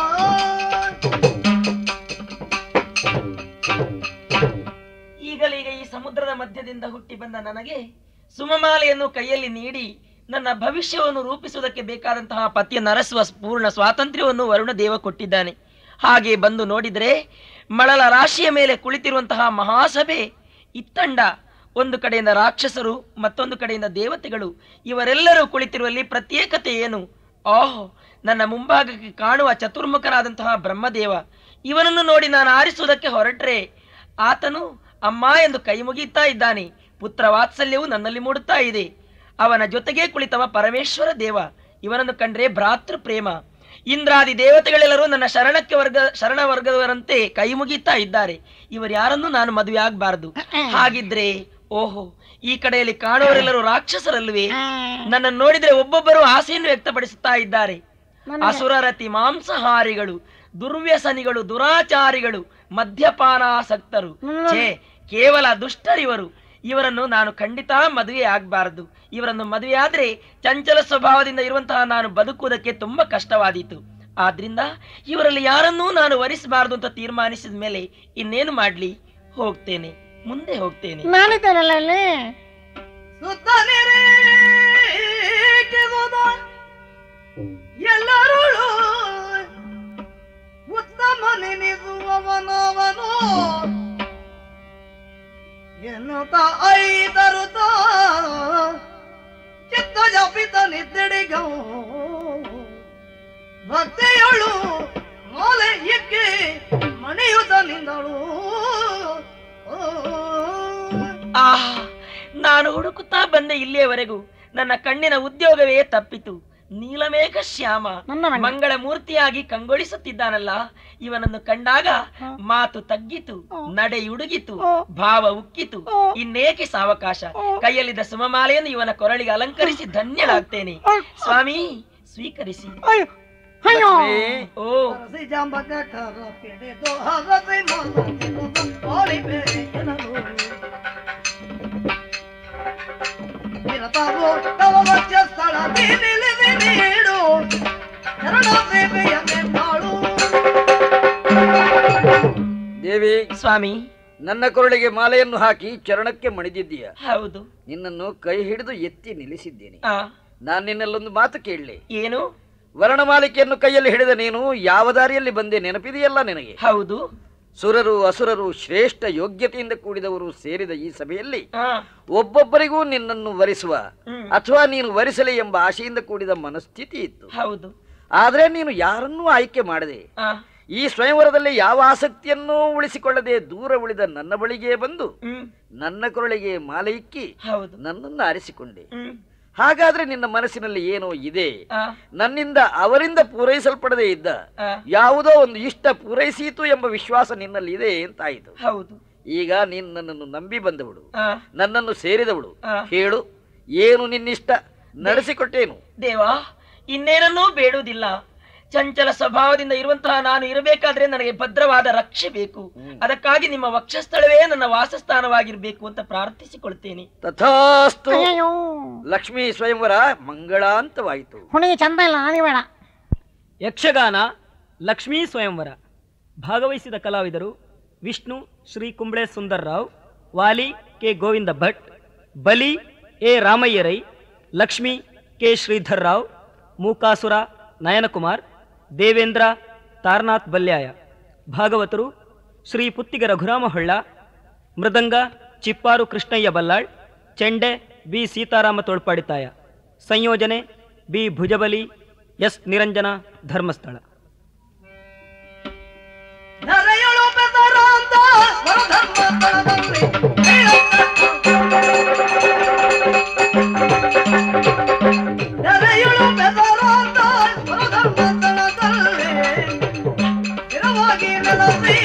ಈಗಲೀಗ ಈ ಸಮುದ್ರದ ಮಧ್ಯದಿಂದ ಹುಟ್ಟಿ ಬಂದ ನನಗೆ ಸುಮಮಾಲೆಯನ್ನು ಕೈಯಲ್ಲಿ ನೀಡಿ ನನ್ನ ಭವಿಷ್ಯವನ್ನು ರೂಪಿಸುವುದಕ್ಕೆ ಬೇಕಾದಂತಹ ಪತಿಯನ್ನು ಅರಸುವ ಪೂರ್ಣ ಸ್ವಾತಂತ್ರ್ಯವನ್ನು ವರುಣ ದೇವ ಕೊಟ್ಟಿದ್ದಾನೆ ಹಾಗೆ ಬಂದು ನೋಡಿದರೆ ಮಳಲ ರಾಶಿಯ ಮೇಲೆ ಕುಳಿತಿರುವಂತಹ ಮಹಾಸಭೆ ಇತ್ತಂಡ ಒಂದು ಕಡೆಯಿಂದ ರಾಕ್ಷಸರು ಮತ್ತೊಂದು ಕಡೆಯಿಂದ ದೇವತೆಗಳು ಇವರೆಲ್ಲರೂ ಕುಳಿತಿರುವಲ್ಲಿ ಪ್ರತ್ಯೇಕತೆ ಏನು ಓಹ್ ನನ್ನ ಮುಂಭಾಗಕ್ಕೆ ಕಾಣುವ ಚತುರ್ಮುಖನಾದಂತಹ ಬ್ರಹ್ಮದೇವ ಇವನನ್ನು ನೋಡಿ ನಾನು ಆರಿಸುವುದಕ್ಕೆ ಹೊರಟ್ರೆ ಆತನು ಅಮ್ಮ ಎಂದು ಕೈ ಮುಗಿಯುತ್ತಾ ಇದ್ದಾನೆ ಪುತ್ರ ವಾತ್ಸಲ್ಯವು ನನ್ನಲ್ಲಿ ಮೂಡುತ್ತಾ ಇದೆ ಅವನ ಜೊತೆಗೆ ಕುಳಿತವ ಪರಮೇಶ್ವರ ದೇವ ಇವನನ್ನು ಕಂಡ್ರೆ ಭ್ರಾತೃ ಪ್ರೇಮ ಇಂದ್ರಾದಿ ದೇವತೆಗಳೆಲ್ಲರೂ ನನ್ನ ಶರಣಕ್ಕೆ ವರ್ಗ ಶರಣ ವರ್ಗದವರಂತೆ ಕೈ ಮುಗಿಯುತ್ತಾ ಇದ್ದಾರೆ ಇವರು ಯಾರನ್ನೂ ನಾನು ಮದುವೆ ಆಗಬಾರದು ಹಾಗಿದ್ರೆ ಓಹೋ ಈ ಕಡೆಯಲ್ಲಿ ಕಾಣುವರೆಲ್ಲರೂ ರಾಕ್ಷಸರಲ್ವೇ ನನ್ನನ್ನು ನೋಡಿದ್ರೆ ಒಬ್ಬೊಬ್ಬರು ಆಸೆಯನ್ನು ವ್ಯಕ್ತಪಡಿಸುತ್ತಾ ಇದ್ದಾರೆ ಅಸುರರತಿ ಮಾಂಸಾಹಾರಿಗಳು ದುರ್ವ್ಯಸನಿಗಳು ದುರಾಚಾರಿಗಳು ಮದ್ಯಪಾನಾಸಕ್ತರು ಛೇ ಕೇವಲ ದುಷ್ಟರಿವರು ಇವರನ್ನು ನಾನು ಖಂಡಿತ ಮದುವೆ ಆಗಬಾರದು ಇವರನ್ನು ಮದುವೆ ಆದ್ರೆ ಚಂಚಲ ಸ್ವಭಾವದಿಂದ ಇರುವಂತಹ ನಾನು ಬದುಕುವುದಕ್ಕೆ ತುಂಬಾ ಕಷ್ಟವಾದೀತು ಆದ್ರಿಂದ ಇವರಲ್ಲಿ ಯಾರನ್ನೂ ನಾನು ವರಿಸಬಾರದು ಅಂತ ತೀರ್ಮಾನಿಸಿದ ಮೇಲೆ ಇನ್ನೇನು ಮಾಡ್ಲಿ ಹೋಗ್ತೇನೆ ಮುಂದೆ ಹೋಗ್ತೇನೆ ನಾನಿದ್ದೇನಲ್ಲ ಇಲ್ಲಿ ಸುತ್ತನಿರೇಕಿಸುವುದು ಎಲ್ಲರೂ ಉತ್ತಮ ನೆನೆಸುವವನವನು ಎನ್ನುತ್ತ ಐತರುತ್ತ ಚಿತ್ತ ಜಪಿತ ನಿದ್ದೆಡಿಗೋ ಭಕ್ತಿಯಳು ಮಾಲೆ ಇಕ್ಕಿ ಮಣಿಯುತ್ತ ನಿಂದಳು ಆಹ್ ನಾನು ಹುಡುಕುತ್ತಾ ಬಂದೆ ಇಲ್ಲಿಯವರೆಗೂ ನನ್ನ ಕಣ್ಣಿನ ಉದ್ಯೋಗವೇ ತಪ್ಪಿತು ನೀಲಮೇಘ ಶ್ಯಾಮ ನನ್ನ ಮಗ. ಮಂಗಳ ಮೂರ್ತಿಯಾಗಿ ಕಂಗೊಳಿಸುತ್ತಿದ್ದಾನಲ್ಲ ಇವನನ್ನು ಕಂಡಾಗ ಮಾತು ತಗ್ಗಿತು ನಡೆಯುಡುಗಿತು ಭಾವ ಉಕ್ಕಿತು ಇನ್ನೇಕೆ ಸಾವಕಾಶ ಕೈಯಲ್ಲಿದ್ದ ಸುಮಮಾಲೆಯನ್ನು ಇವನ ಕೊರಳಿಗೆ ಅಲಂಕರಿಸಿ ಧನ್ಯಳಾಗ್ತೇನೆ ಸ್ವಾಮಿ ಸ್ವೀಕರಿಸಿ ಅಯ್ಯೋ ಅಯ್ಯೋ ಓ ಹರಸಿ ಜಾಂಬಕ ಕರ ಪಿಡಿದು ಹರಸಿ ಮನಸ್ಸಿನ ಓಡಿ ಬೇಕೆನಲು. ನಿರತವು ತವ ವಜ್ರ ಸ್ಥಳ ನಿಲ್ಲಿಸಿ ನೀಡು ಶರಣ ಸೇವೆಯ ಮೆದ್ದಾಳು ದೇವಿ ಸ್ವಾಮಿ ನನ್ನ ಕೊರಳಿಗೆ ಮಾಲೆಯನ್ನು ಹಾಕಿ ಚರಣಕ್ಕೆ ಮಣಿದಿದ್ದೀಯ ಹೌದು ನಿನ್ನನ್ನು ಕೈ ಹಿಡಿದು ಎತ್ತಿ ನಿಲ್ಲಿಸಿದ್ದೇನೆ ಆ ನಾನು ನಿನ್ನಲ್ಲೊಂದು ಮಾತು ಕೇಳಲಿ ಏನು ವರ್ಣಮಾಲಿಕೆಯನ್ನು ಕೈಯಲ್ಲಿ ಹಿಡಿದ ನೀನು ಯಾವ ದಾರಿಯಲ್ಲಿ ಬಂದೆ ನೆನಪಿದೆಯಲ್ಲ ನಿನಗೆ ಹೌದು ಸುರರು ಅಸುರರು ಶ್ರೇಷ್ಠ ಯೋಗ್ಯತೆಯಿಂದ ಕೂಡಿದವರು ಸೇರಿದ ಈ ಸಭೆಯಲ್ಲಿ ಆ ಒಬ್ಬೊಬ್ಬರಿಗೂ ನಿನ್ನನ್ನು ವರಿಸುವ ಹ್ಮ್. ಅಥವಾ ನೀನು ವರಿಸಲಿ ಎಂಬ ಆಶೆಯಿಂದ ಕೂಡಿದ ಮನಸ್ಥಿತಿ ಇತ್ತು ಹೌದು ಆದರೆ ನೀನು ಯಾರನ್ನೂ ಆಯ್ಕೆ ಮಾಡದೆ ಆ ಈ ಸ್ವಯಂವರದಲ್ಲಿ ಯಾವ ಆಸಕ್ತಿಯನ್ನೂ ಉಳಿಸಿಕೊಳ್ಳದೆ ದೂರ ಉಳಿದ ನನ್ನ ಬಳಿಗೆ ಬಂದು ಹ್ಮ್ ನನ್ನ ಕೊರಳಿಗೆ ಮಾಲೆ ಇಕ್ಕಿ ಹೌದು ನನ್ನನ್ನು ಆರಿಸಿಕೊಂಡೆ ಹ್ಮ್ ಹಾಗಾದ್ರೆ ನಿನ್ನ ಮನಸ್ಸಿನಲ್ಲಿ ಏನೋ ಇದೆ ಆ ನನ್ನಿಂದ ಅವರಿಂದ ಪೂರೈಸಲ್ಪಡದೇ ಇದ್ದ ಆ ಯಾವುದೋ ಒಂದು ಇಷ್ಟ ಪೂರೈಸೀತು ಎಂಬ ವಿಶ್ವಾಸ ನಿನ್ನಲ್ಲಿ ಇದೆ ಅಂತಾಯಿತು ಹೌದು ಈಗ ನೀನು ನನ್ನನ್ನು ನಂಬಿ ಬಂದವಳು ಆ ನನ್ನನ್ನು ಸೇರಿದವಳು ಆ. ಹೇಳು ಏನು ನಿನ್ನಿಷ್ಟ ನಡೆಸಿಕೊಟ್ಟೇನು ದೇವಾ ಇನ್ನೇನನ್ನೂ ಬೇಡುವುದಿಲ್ಲ ಚಂಚಲ ಸ್ವಭಾವದಿಂದ ಇರುವಂತಹ ನಾನು ಇರಬೇಕಾದ್ರೆ ನನಗೆ ಭದ್ರವಾದ ರಕ್ಷೆ ಬೇಕು ಅದಕ್ಕಾಗಿ ನಿಮ್ಮ ವಕ್ಷಸ್ಥಳವೇ ನನ್ನ ವಾಸಸ್ಥಾನವಾಗಿರ್ಬೇಕು ಅಂತ ಪ್ರಾರ್ಥಿಸಿಕೊಳ್ತೇನೆ ತಥಾಸ್ತು ಅಯ್ಯೋ ಲಕ್ಷ್ಮೀ ಸ್ವಯಂವರ ಮಂಗಳಾಂತವಾಯಿತು ಹುಡುಗಿ ಚಂದ ಇಲ್ಲ ನನಗೆ ಬೇಡ ಯಕ್ಷಗಾನ ಲಕ್ಷ್ಮೀ ಸ್ವಯಂವರ ಭಾಗವಹಿಸಿದ ಕಲಾವಿದರು Vishnu Shri Kumble Sundar Rao Vali K Govinda Bhat Bali A Ramaiah Rai Lakshmi K Sridhar Rao Mookasura Nayanakumar Devendra Taranath Balyaya ಭಾಗವತರು ಶ್ರೀ ಪುತ್ತಿಗ ರಘುರಾಮ ಹೊಳ್ಳ ಮೃದಂಗ ಚಿಪ್ಪಾರು ಕೃಷ್ಣಯ್ಯ ಬಲ್ಲಾಳ್ ಚೆಂಡೆ ಬಿ ಸೀತಾರಾಮ ತೋಳ್ಪಾಡಿತಾಯ ಸಂಯೋಜನೆ ಬಿ ಭುಜಬಲಿ ಎಸ್ ನಿರಂಜನ ಧರ್ಮಸ್ಥಳ ಧರೆಯೊಳು ಬೆದರಾಂತ ವರಧರ್ಮಸ್ಥಳದಲ್ಲಿ ಧರೆಯೊಳು ಬೆದರಾಂತ ವರಧರ್ಮಸ್ಥಳದಲ್ಲಿ ಸ್ಥಿರವಾಗಿ ನೆಲೆಸಿ